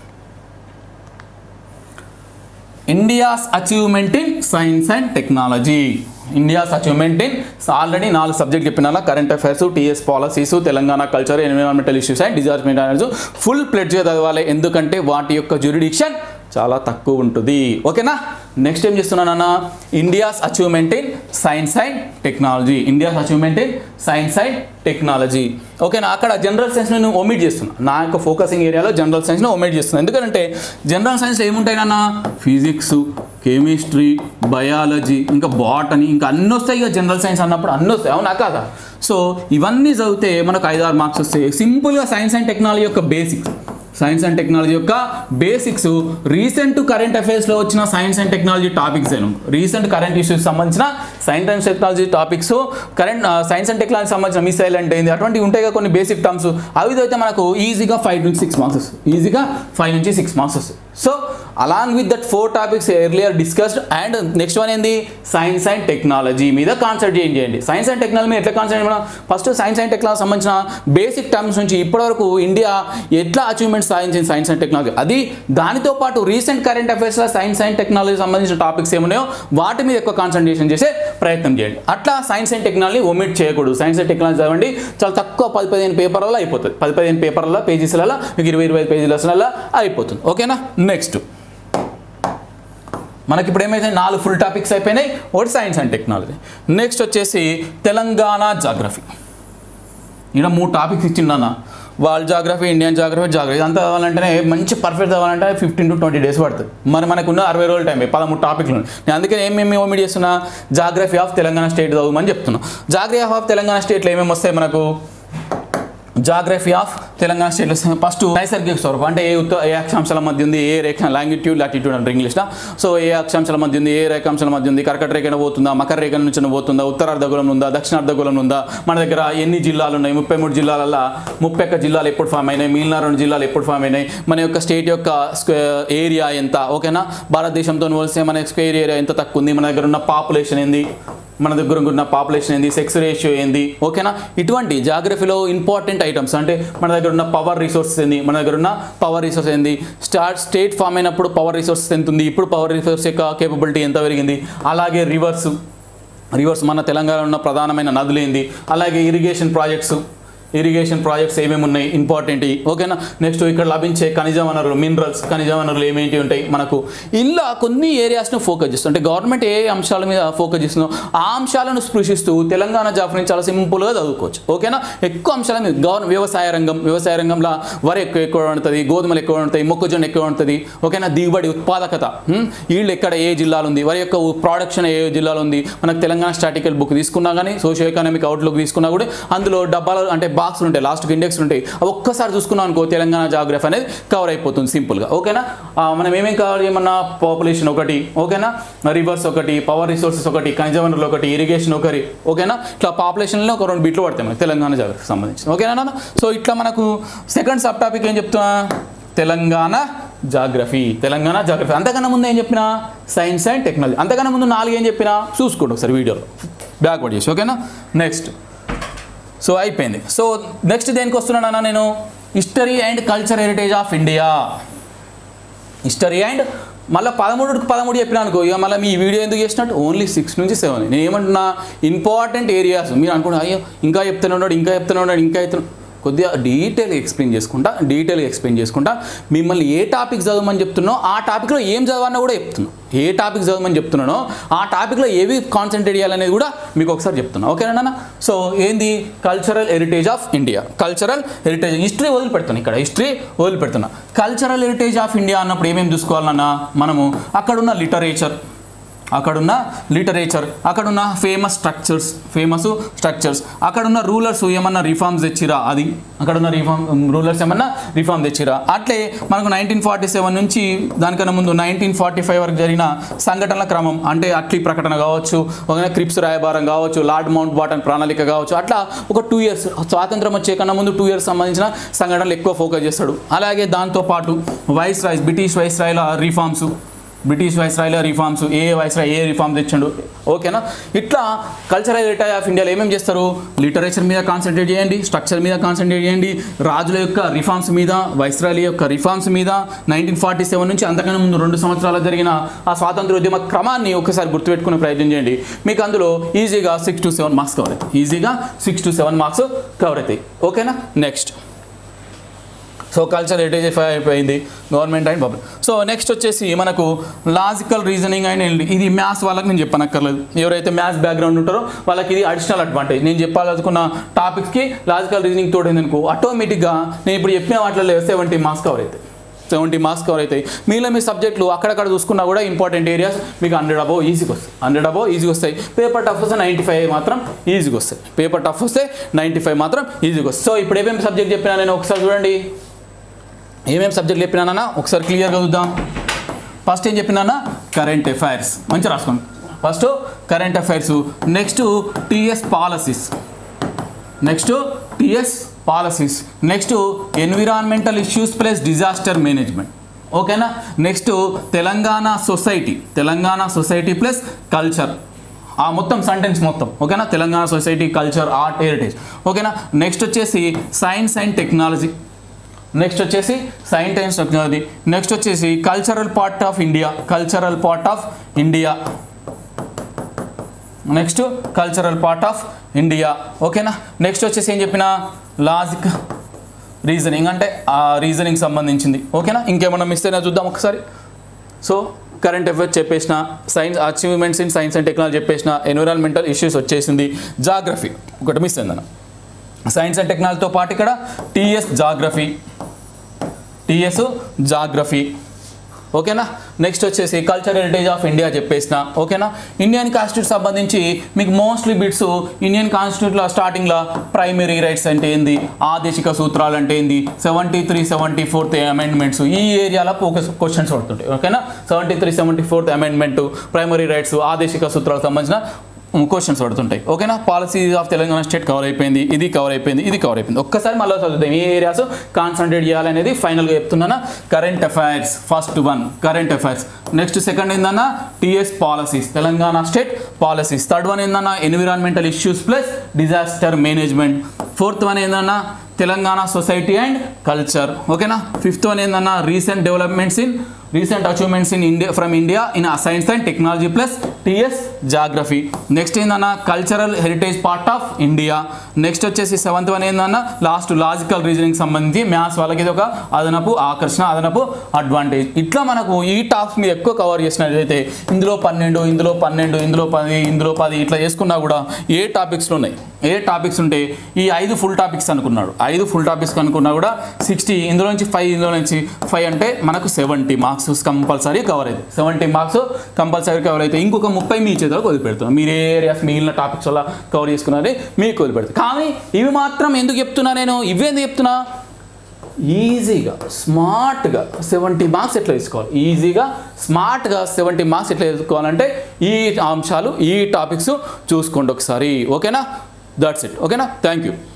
India's achievement in science and technology India's achievement in already నాలుగు సబ్జెక్ట్ చెప్పిన current affairs TS policies Telangana culture environmental issues and disaster manage full ప్లెడ్జ్గా చదవాలి ఎందుకంటే వాటి యొక్క జ్యూరిడిక్షన్ చాలా తక్కువ ఉంటుంది ఓకేనా నెక్స్ట్ ఏం చేస్తున్నానన్న India's achievement in science and technology India's achievement in science and technology ఓకేనా అక్కడ జనరల్ సైన్స్ నేను ఒమిట్ చేస్తున్నా నా యొక్క ఫోకసింగ్ ఏరియాలో జనరల్ సైన్స్ని ఒమిట్ చేస్తున్నాను ఎందుకంటే జనరల్ సైన్స్లో ఏముంటాయి నాన్న ఫిజిక్స్ కెమిస్ట్రీ బయాలజీ ఇంకా బాటనీ ఇంకా అన్నీ వస్తాయి ఇక జనరల్ సైన్స్ అన్నప్పుడు అన్నీ వస్తాయి అవునా కాదా సో ఇవన్నీ చదివితే మనకు ఐదారు మార్క్స్ వస్తాయి సింపుల్గా సైన్స్ అండ్ టెక్నాలజీ యొక్క బేసిక్స్ సైన్స్ అండ్ టెక్నాలజీ యొక్క బేసిక్స్ రీసెంట్ కరెంట్ అఫైర్స్లో వచ్చిన సైన్స్ అండ్ టెక్నాలజీ టాపిక్స్ అయినా రీసెంట్ కరెంట్ ఇష్యూస్ సంబంధించిన science and technology topics current science and technology సంబంధించిన మిసైల్ అంటే ఏంది అటువంటివి ఉంటాయి కదా కొన్ని బేసిక్ టర్మ్స్ అవి అయితే మనకు ఈజీగా ఫైవ్ నుంచి సిక్స్ మార్క్స్ వస్తాయి ఈజీగా ఫైవ్ నుంచి సిక్స్ మార్క్స్ వస్తాయి so along with that four topics earlier discussed and next one ఏంది సైన్స్ అండ్ టెక్నాలజీ మీద కాన్సన్ట్రేట్ చేయండి సైన్స్ అండ్ టెక్నాలజీ మీద ఎట్లా కాన్సన్ట్రేట్ చేయడం ఫస్ట్ సైన్స్ అండ్ టెక్నాలజీ సంబంధించిన బేసిక్ టర్మ్స్ నుంచి ఇప్పటివరకు ఇండియా ఎట్లా అచీవ్మెంట్ సాధించింది సైన్స్ అండ్ టెక్నాలజీ అది దానితో పాటు రీసెంట్ కరెంట్ అఫైర్స్లో సైన్స్ అండ్ టెక్నాలజీ సంబంధించిన టాపిక్స్ ఏమున్నాయో వాటి మీద ఎక్కువ కాన్సన్ట్రేషన్ చేసే ప్రయత్నం చేయండి అట్లా సైన్స్ అండ్ టెక్నాలజీ ఒమిట్ చేయకూడదు సైన్స్ అండ్ టెక్నాలజీ చదవండి చాలా తక్కువ పది పదిహేను పేపర్లలో అయిపోతుంది పది పదిహేను పేపర్ల పేజెస్లలో మీకు ఇరవై ఇరవై పేజీలలో అయిపోతుంది ఓకేనా నెక్స్ట్ మనకి ఇప్పుడు ఏమైతే నాలుగు ఫుల్ టాపిక్స్ అయిపోయినాయి ఒకటి సైన్స్ అండ్ టెక్నాలజీ నెక్స్ట్ వచ్చేసి తెలంగాణ జాగ్రఫీ ఇక్కడ మూడు టాపిక్స్ ఇచ్చిండన్న world geography Indian geography geography ఇదంతా కావాలంటేనే మంచి పర్ఫెక్ట్ కావాలంటే ఫిఫ్టీన్ టు ట్వంటీ డేస్ పడుతుంది మరి మనకున్న అరవై రోజుల టైం పదమూడు టాపిక్లు ఉన్నాయి. నేను అందుకే ఏమేమి ఓమిడ్ చేస్తున్నా జాగ్రఫీ ఆఫ్ తెలంగాణ స్టేట్ చదవమని చెప్తున్నా జాగ్రఫీ ఆఫ్ తెలంగాణ స్టేట్లో ఏమేమి వస్తాయి మనకు జాగ్రఫీ ఆఫ్ తెలంగాణ స్టేట్లో ఫస్ట్ నైసర్గిక స్వరూపం అంటే ఏ ఉత్త ఏ అక్షాంశాల మధ్య ఉంది ఏ రేఖ లాంగిట్యూడ్ లాటిట్యూడ్ అంటారు ఇంగ్లీష్లో సో ఏ అక్షాంశాల మధ్య ఉంది ఏ రేఖాంశాల మధ్య ఉంది కర్కట రేఖన పోతుందా మకర రేఖ నుంచి పోతుందా ఉత్తరార్ధగోళం ఉందా దక్షిణార్ధగోళం ఉందా మన దగ్గర ఎన్ని జిల్లాలు ఉన్నాయి ముప్పై మూడు జిల్లాలలో ముప్పై ఒక్క జిల్లాలు ఎప్పుడు ఫామ్ అయినాయి మిగిలిన రెండు జిల్లాలు ఎప్పుడు ఫామ్ అయినాయి మన యొక్క స్టేట్ యొక్క ఏరియా ఎంత ఓకేనా భారతదేశంతో పోలిస్తే మన స్క్వేర్ ఏరియా ఎంత తక్కువ ఉంది మన దగ్గర ఉన్న పాపులేషన్ ఏంది మన దగ్గర ఉన్న పాపులేషన్ ఏంది సెక్స్ రేషియో ఏంది ఓకేనా ఇటువంటి జాగ్రఫీలో ఇంపార్టెంట్ ఐటమ్స్ అంటే మన దగ్గర ఉన్న పవర్ రిసోర్సెస్ ఏంది మన దగ్గర ఉన్న పవర్ రిసోర్స్ ఏంది స్టార్ట్ స్టేట్ ఫామ్ అయినప్పుడు పవర్ రిసోర్సెస్ ఎంత ఉంది ఇప్పుడు పవర్ రిసోర్స్ యొక్క కేపబిలిటీ ఎంత పెరిగింది అలాగే రివర్స్ రివర్స్ మన తెలంగాణలో ఉన్న ప్రధానమైన నదులు ఏంది అలాగే ఇరిగేషన్ ప్రాజెక్ట్స్ ఇరిగేషన్ ప్రాజెక్ట్స్ ఏమేమి ఉన్నాయి ఇంపార్టెంట్ ఓకేనా నెక్స్ట్ ఇక్కడ లభించే ఖనిజ వనరులు మినరల్స్ ఖనిజ వనరులు ఏమేంటి ఉంటాయి మనకు ఇలా కొన్ని ఏరియాస్ను ఫోకస్ చేస్తుంది అంటే గవర్నమెంట్ ఏ అంశాల మీద ఫోకస్ చేస్తుందో ఆ అంశాలను స్పృశిస్తూ తెలంగాణ జాఫ్ని చాలా సింపుల్గా చదువుకోవచ్చు ఓకేనా ఎక్కువ అంశాల మీద గవర్న వ్యవసాయ రంగం వ్యవసాయ రంగంలో వరి ఎక్కువ ఎక్కువ ఉంటుంది గోధుమలు ఎక్కువ ఉంటాయి మొక్కజొన్న ఎక్కువ ఉంటుంది ఓకేనా దిగుబడి ఉత్పాదకత హ్మ్? వీళ్ళు ఎక్కడ ఏ జిల్లాలో ఉంది వారి యొక్క ప్రొడక్షన్ ఏ జిల్లాలో ఉంది మనకు తెలంగాణ స్టాటికల్ బుక్ తీసుకున్నా కానీ సోషియో ఎకనామిక్ అవుట్లుక్ తీసుకున్నా కూడా అందులో డబ్బాలు అంటే బాక్స్లు ఉంటాయి లాస్ట్కి ఇండెక్స్ ఉంటాయి అవి ఒక్కసారి చూసుకున్నాం అనుకో తెలంగాణ జాగ్రఫీ అనేది కవర్ అయిపోతుంది సింపుల్గా ఓకేనా ఆ, మనం ఏమేం కవర్ చేయమన్నా పాపులేషన్ ఒకటి ఓకేనా రివర్స్ ఒకటి పవర్ రిసోర్సెస్ ఒకటి ఖనిజ వనరులు ఒకటి ఇరిగేషన్ ఒకటి ఓకేనా ఇట్లా పాపులేషన్లో ఒక రెండు బిట్లు పడతాయి మనకి తెలంగాణ జాగ్రఫీకి సంబంధించి ఓకేనా నాన్న సో ఇట్లా మనకు సెకండ్ సబ్ టాపిక్ ఏం చెప్తున్నా తెలంగాణ జాగ్రఫీ తెలంగాణ జాగ్రఫీ అంతకన్నా ముందు ఏం చెప్పినా సైన్స్ అండ్ టెక్నాలజీ అంతకన్నా ముందు నాలుగు ఏం చెప్పినా చూసుకోండి ఒకసారి వీడియోలో బ్యాక్వర్డ్ చేసి ఓకేనా నెక్స్ట్ సో అయిపోయింది సో నెక్స్ట్ దేనికి వస్తున్నానన్నా నేను history and culture heritage of India history and మళ్ళీ పదమూడుకి పదమూడు చెప్పినా అనుకో ఇక మళ్ళీ మీ వీడియో ఎందుకు చేసినట్టు ఓన్లీ సిక్స్ నుంచి సెవెన్ నేను ఏమంటున్నా ఇంపార్టెంట్ ఏరియాస్ మీరు అనుకుంటా అయ్యో ఇంకా చెప్తూనే ఉన్నాడు ఇంకా చెప్తూనే ఉన్నాడు ఇంకా చెప్తున్నా కొద్దిగా డీటెయిల్గా ఎక్స్ప్లెయిన్ చేసుకుంటా డీటెయిల్గా ఎక్స్ప్లెయిన్ చేసుకుంటా మిమ్మల్ని ఏ టాపిక్ చదవమని చెప్తున్నానో ఆ టాపిక్లో ఏం చదవన్నా కూడా చెప్తున్నా ఏ టాపిక్ చదవమని చెప్తున్నానో ఆ టాపిక్లో ఏవి కాన్సన్ట్రేట్ చేయాలనేది కూడా మీకు ఒకసారి చెప్తున్నా ఓకేనా నాన్న సో ఏంది cultural heritage of India cultural heritage history వదిలిపెడుతున్నా ఇక్కడ హిస్టరీ వదిలిపెడుతున్నా కల్చరల్ హెరిటేజ్ ఆఫ్ ఇండియా అన్నప్పుడు ఏమేమి చూసుకోవాలన్నా మనము అక్కడున్న లిటరేచర్ అక్కడున్న లిటరేచర్ అక్కడున్న ఫేమస్ స్ట్రక్చర్స్ ఫేమస్ స్ట్రక్చర్స్ అక్కడున్న రూలర్స్ ఏమన్నా రిఫార్మ్స్ తెచ్చిరా అది అక్కడున్న రిఫార్మ్ రూలర్స్ ఏమన్నా రిఫార్మ్ తెచ్చిరా అట్లే మనకు నైన్టీన్ ఫార్టీ సెవెన్ నుంచి దానికన్నా ముందు నైన్టీన్ ఫార్టీ ఫైవ్ వరకు జరిగిన సంఘటనల క్రమం అంటే అట్లీ ప్రకటన కావచ్చు ఒక క్రిప్స్ రాయబారం కావచ్చు లార్డ్ మౌంట్ బాటన్ ప్రణాళిక కావచ్చు అట్లా ఒక టూ ఇయర్స్ స్వాతంత్రం వచ్చే కన్నా ముందు టూ ఇయర్స్ సంబంధించిన సంఘటనలు ఎక్కువ ఫోకస్ చేస్తాడు అలాగే దాంతోపాటు వైస్ రాయ్స్ బ్రిటిష్ వైస్ రాయ్ల రిఫార్మ్స్ బ్రిటిష్ వైస్రాయ్లో రిఫార్మ్స్ ఏ వైస్రాయ్ ఏ రిఫార్మ్స్ ఇచ్చిండు ఓకేనా ఇట్లా కల్చరల్ హెరిటేజ్ ఆఫ్ ఇండియాలో ఏమేమి చేస్తారు లిటరేచర్ మీద కాన్సన్ట్రేట్ చేయండి స్ట్రక్చర్ మీద కాన్సన్ట్రేట్ చేయండి రాజుల యొక్క రిఫార్మ్స్ మీద వైస్రాయ్ యొక్క రిఫార్మ్స్ మీద నైన్టీన్ ఫార్టీ సెవెన్ నుంచి అంతకన్నా ముందు రెండు సంవత్సరాలు జరిగిన ఆ స్వాతంత్ర ఉద్యమ క్రమాన్ని ఒకసారి గుర్తుపెట్టుకునే ప్రయత్నం చేయండి మీకు అందులో ఈజీగా six to seven marks cover అవుతాయి ఈజీగా six to seven marks cover అవుతాయి ఓకేనా నెక్స్ట్ సో కల్చర్ హెరిటేజ్ అయిపోయింది government and public so next వచ్చేసి మనకు లాజికల్ రీజనింగ్ అండ్ ఇది మ్యాథ్స్ వాళ్ళకి నేను చెప్పనక్కర్లేదు ఎవరైతే మ్యాథ్స్ బ్యాక్గ్రౌండ్ ఉంటారో వాళ్ళకి ఇది అడిషనల్ అడ్వాంటేజ్ నేను చెప్పాలనుకున్న టాపిక్స్కి లాజికల్ రీజనింగ్ తోడైంది అనుకో ఆటోమేటిక్గా నేను ఇప్పుడు చెప్పిన వాటిలో సెవెంటీ మార్క్స్ కవర్ అవుతాయి సెవెంటీ మార్క్స్ కవర్ అవుతాయి మీలో మీ సబ్జెక్టులు అక్కడక్కడ చూసుకున్నా కూడా ఇంపార్టెంట్ ఏరియాస్ మీకు హండ్రెడ్ అబో ఈజీగా వస్తాయి హండ్రెడ్ అబో ఈజీగా వస్తాయి పేపర్ టఫ్ వస్తే నైంటీ ఫైవ్ మాత్రం ఈజీగా వస్తాయి పేపర్ టఫ్ వస్తే నైంటీ ఫైవ్ మాత్రం ఈజీగా వస్తాయి సో ఇప్పుడు ఏమేమి సబ్జెక్ట్ చెప్పినా నేను ఒకసారి చూడండి ఏమేమి సబ్జెక్ట్ చెప్పినానా ఒకసారి క్లియర్గా చూద్దాం ఫస్ట్ ఏం చెప్పినానా కరెంట్ అఫైర్స్ మంచిగా రాసుకోండి first current affairs next TS policies next TS policies next environmental issues plus disaster management ఓకేనా next Telangana society Telangana society plus culture ఆ మొత్తం సెంటెన్స్ మొత్తం ఓకేనా Telangana society culture art heritage ఓకేనా నెక్స్ట్ వచ్చేసి సైన్స్ అండ్ టెక్నాలజీ నెక్స్ట్ వచ్చేసి సైన్స్ అండ్ టెక్నాలజీ నెక్స్ట్ వచ్చేసి cultural part of India cultural part of India next cultural part of India ఓకేనా నెక్స్ట్ వచ్చేసి ఏం చెప్పిన లాజిక్ రీజనింగ్ అంటే ఆ రీజనింగ్ సంబంధించింది ఓకేనా ఇంకేమన్నా మిస్ అయినా చూద్దాం ఒకసారి సో కరెంట్ అఫైర్స్ చెప్పేసిన science achievements in science and technology చెప్పేసిన ఎన్విరాన్మెంటల్ ఇష్యూస్ వచ్చేసింది జాగ్రఫీ ఒకటి మిస్ అయిందన్న సైన్స్ అండ్ టెక్నాలజీతో పాటు ఇక్కడ టీఎస్ జాగ్రఫీ టీఎస్ జాగ్రఫీ ఓకేనా నెక్స్ట్ వచ్చేసి కల్చర్ హెరిటేజ్ ఆఫ్ ఇండియా చెప్పేసిన ఓకేనా ఇండియన్ కాన్స్టిట్యూట్ సంబంధించి మీకు మోస్ట్లీ బిట్స్ ఇండియన్ కాన్స్టిట్యూట్లో స్టార్టింగ్లో ప్రైమరీ రైట్స్ అంటే ఏంది ఆదేశిక సూత్రాలు అంటే ఏంది seventy three seventy fourth amendments ఈ ఏరియాలో ఫోకస్ క్వశ్చన్స్ పడుతుంటాయి ఓకేనా seventy three seventy fourth amendment primary rights ఆదేశిక సూత్రాలకు సంబంధించిన క్వశ్చన్స్ పడుతుంటాయి ఓకేనా policy of Telangana state cover అయిపోయింది ఇది కవర్ అయిపోయింది ఇది కవర్ అయిపోయింది ఒక్కసారి మళ్ళీ చదువుతాం ఏ ఏరియాస్ కాన్సన్ట్రేట్ చేయాలనేది ఫైనల్గా చెప్తున్నానా current affairs first one current affairs next second ఏందన్నా TS policies Telangana state policies third one ఏందన్నా environmental issues plus disaster management fourth one ఏందన్నా తెలంగాణ సొసైటీ అండ్ కల్చర్ ఓకేనా ఫిఫ్త్ వన్ ఏందన్నా recent developments in recent achievements in India from India in science and technology plus TS geography next ఏందన్నా cultural heritage part of India next వచ్చేసి సెవెంత్ వన్ ఏందన్నా లాస్ట్ లాజికల్ రీజనింగ్ సంబంధించి మ్యాథ్స్ వాళ్ళకి ఇది ఒక అదనపు ఆకర్షణ అదనపు అడ్వాంటేజ్ ఇట్లా మనకు ఈ టాప్స్ మీద ఎక్కువ కవర్ చేసినట్లయితే ఇందులో పన్నెండు ఇందులో పన్నెండు ఇందులో పది ఇందులో పది ఇట్లా చేసుకున్నా కూడా ఏ టాపిక్స్లో ఉన్నాయి ఏ టాపిక్స్ ఉంటే ఈ ఐదు ఫుల్ టాపిక్స్ అనుకున్నాడు ఐదు ఫుల్ టాపిక్స్ అనుకున్నా కూడా సిక్స్టీ ఇందులో నుంచి ఫైవ్ ఇందులో నుంచి ఫైవ్ అంటే మనకు సెవెంటీ మార్క్స్ కంపల్సరీ కవర్ అవుతాయి సెవెంటీ మార్క్స్ కంపల్సరీ కవర్ అవుతాయి ఇంకొక ముప్పై మీ చేతిలో వదిలిపెడుతున్నాం మీరు ఏ ఏరియాస్ మిగిలిన టాపిక్స్ వల్ల కవర్ చేసుకున్నది మీకు వదిలిపెడతాయి కానీ ఇవి మాత్రం ఎందుకు చెప్తున్నా నేను ఇవి ఎందుకు చెప్తున్నా ఈజీగా స్మార్ట్గా సెవెంటీ మార్క్స్ ఎట్లా తీసుకోవాలి ఈజీగా స్మార్ట్గా సెవెంటీ మార్క్స్ ఎట్లా తీసుకోవాలంటే ఈ అంశాలు ఈ టాపిక్స్ చూసుకోండి ఒకసారి ఓకేనా దట్స్ ఇట్ ఓకేనా థ్యాంక్ యూ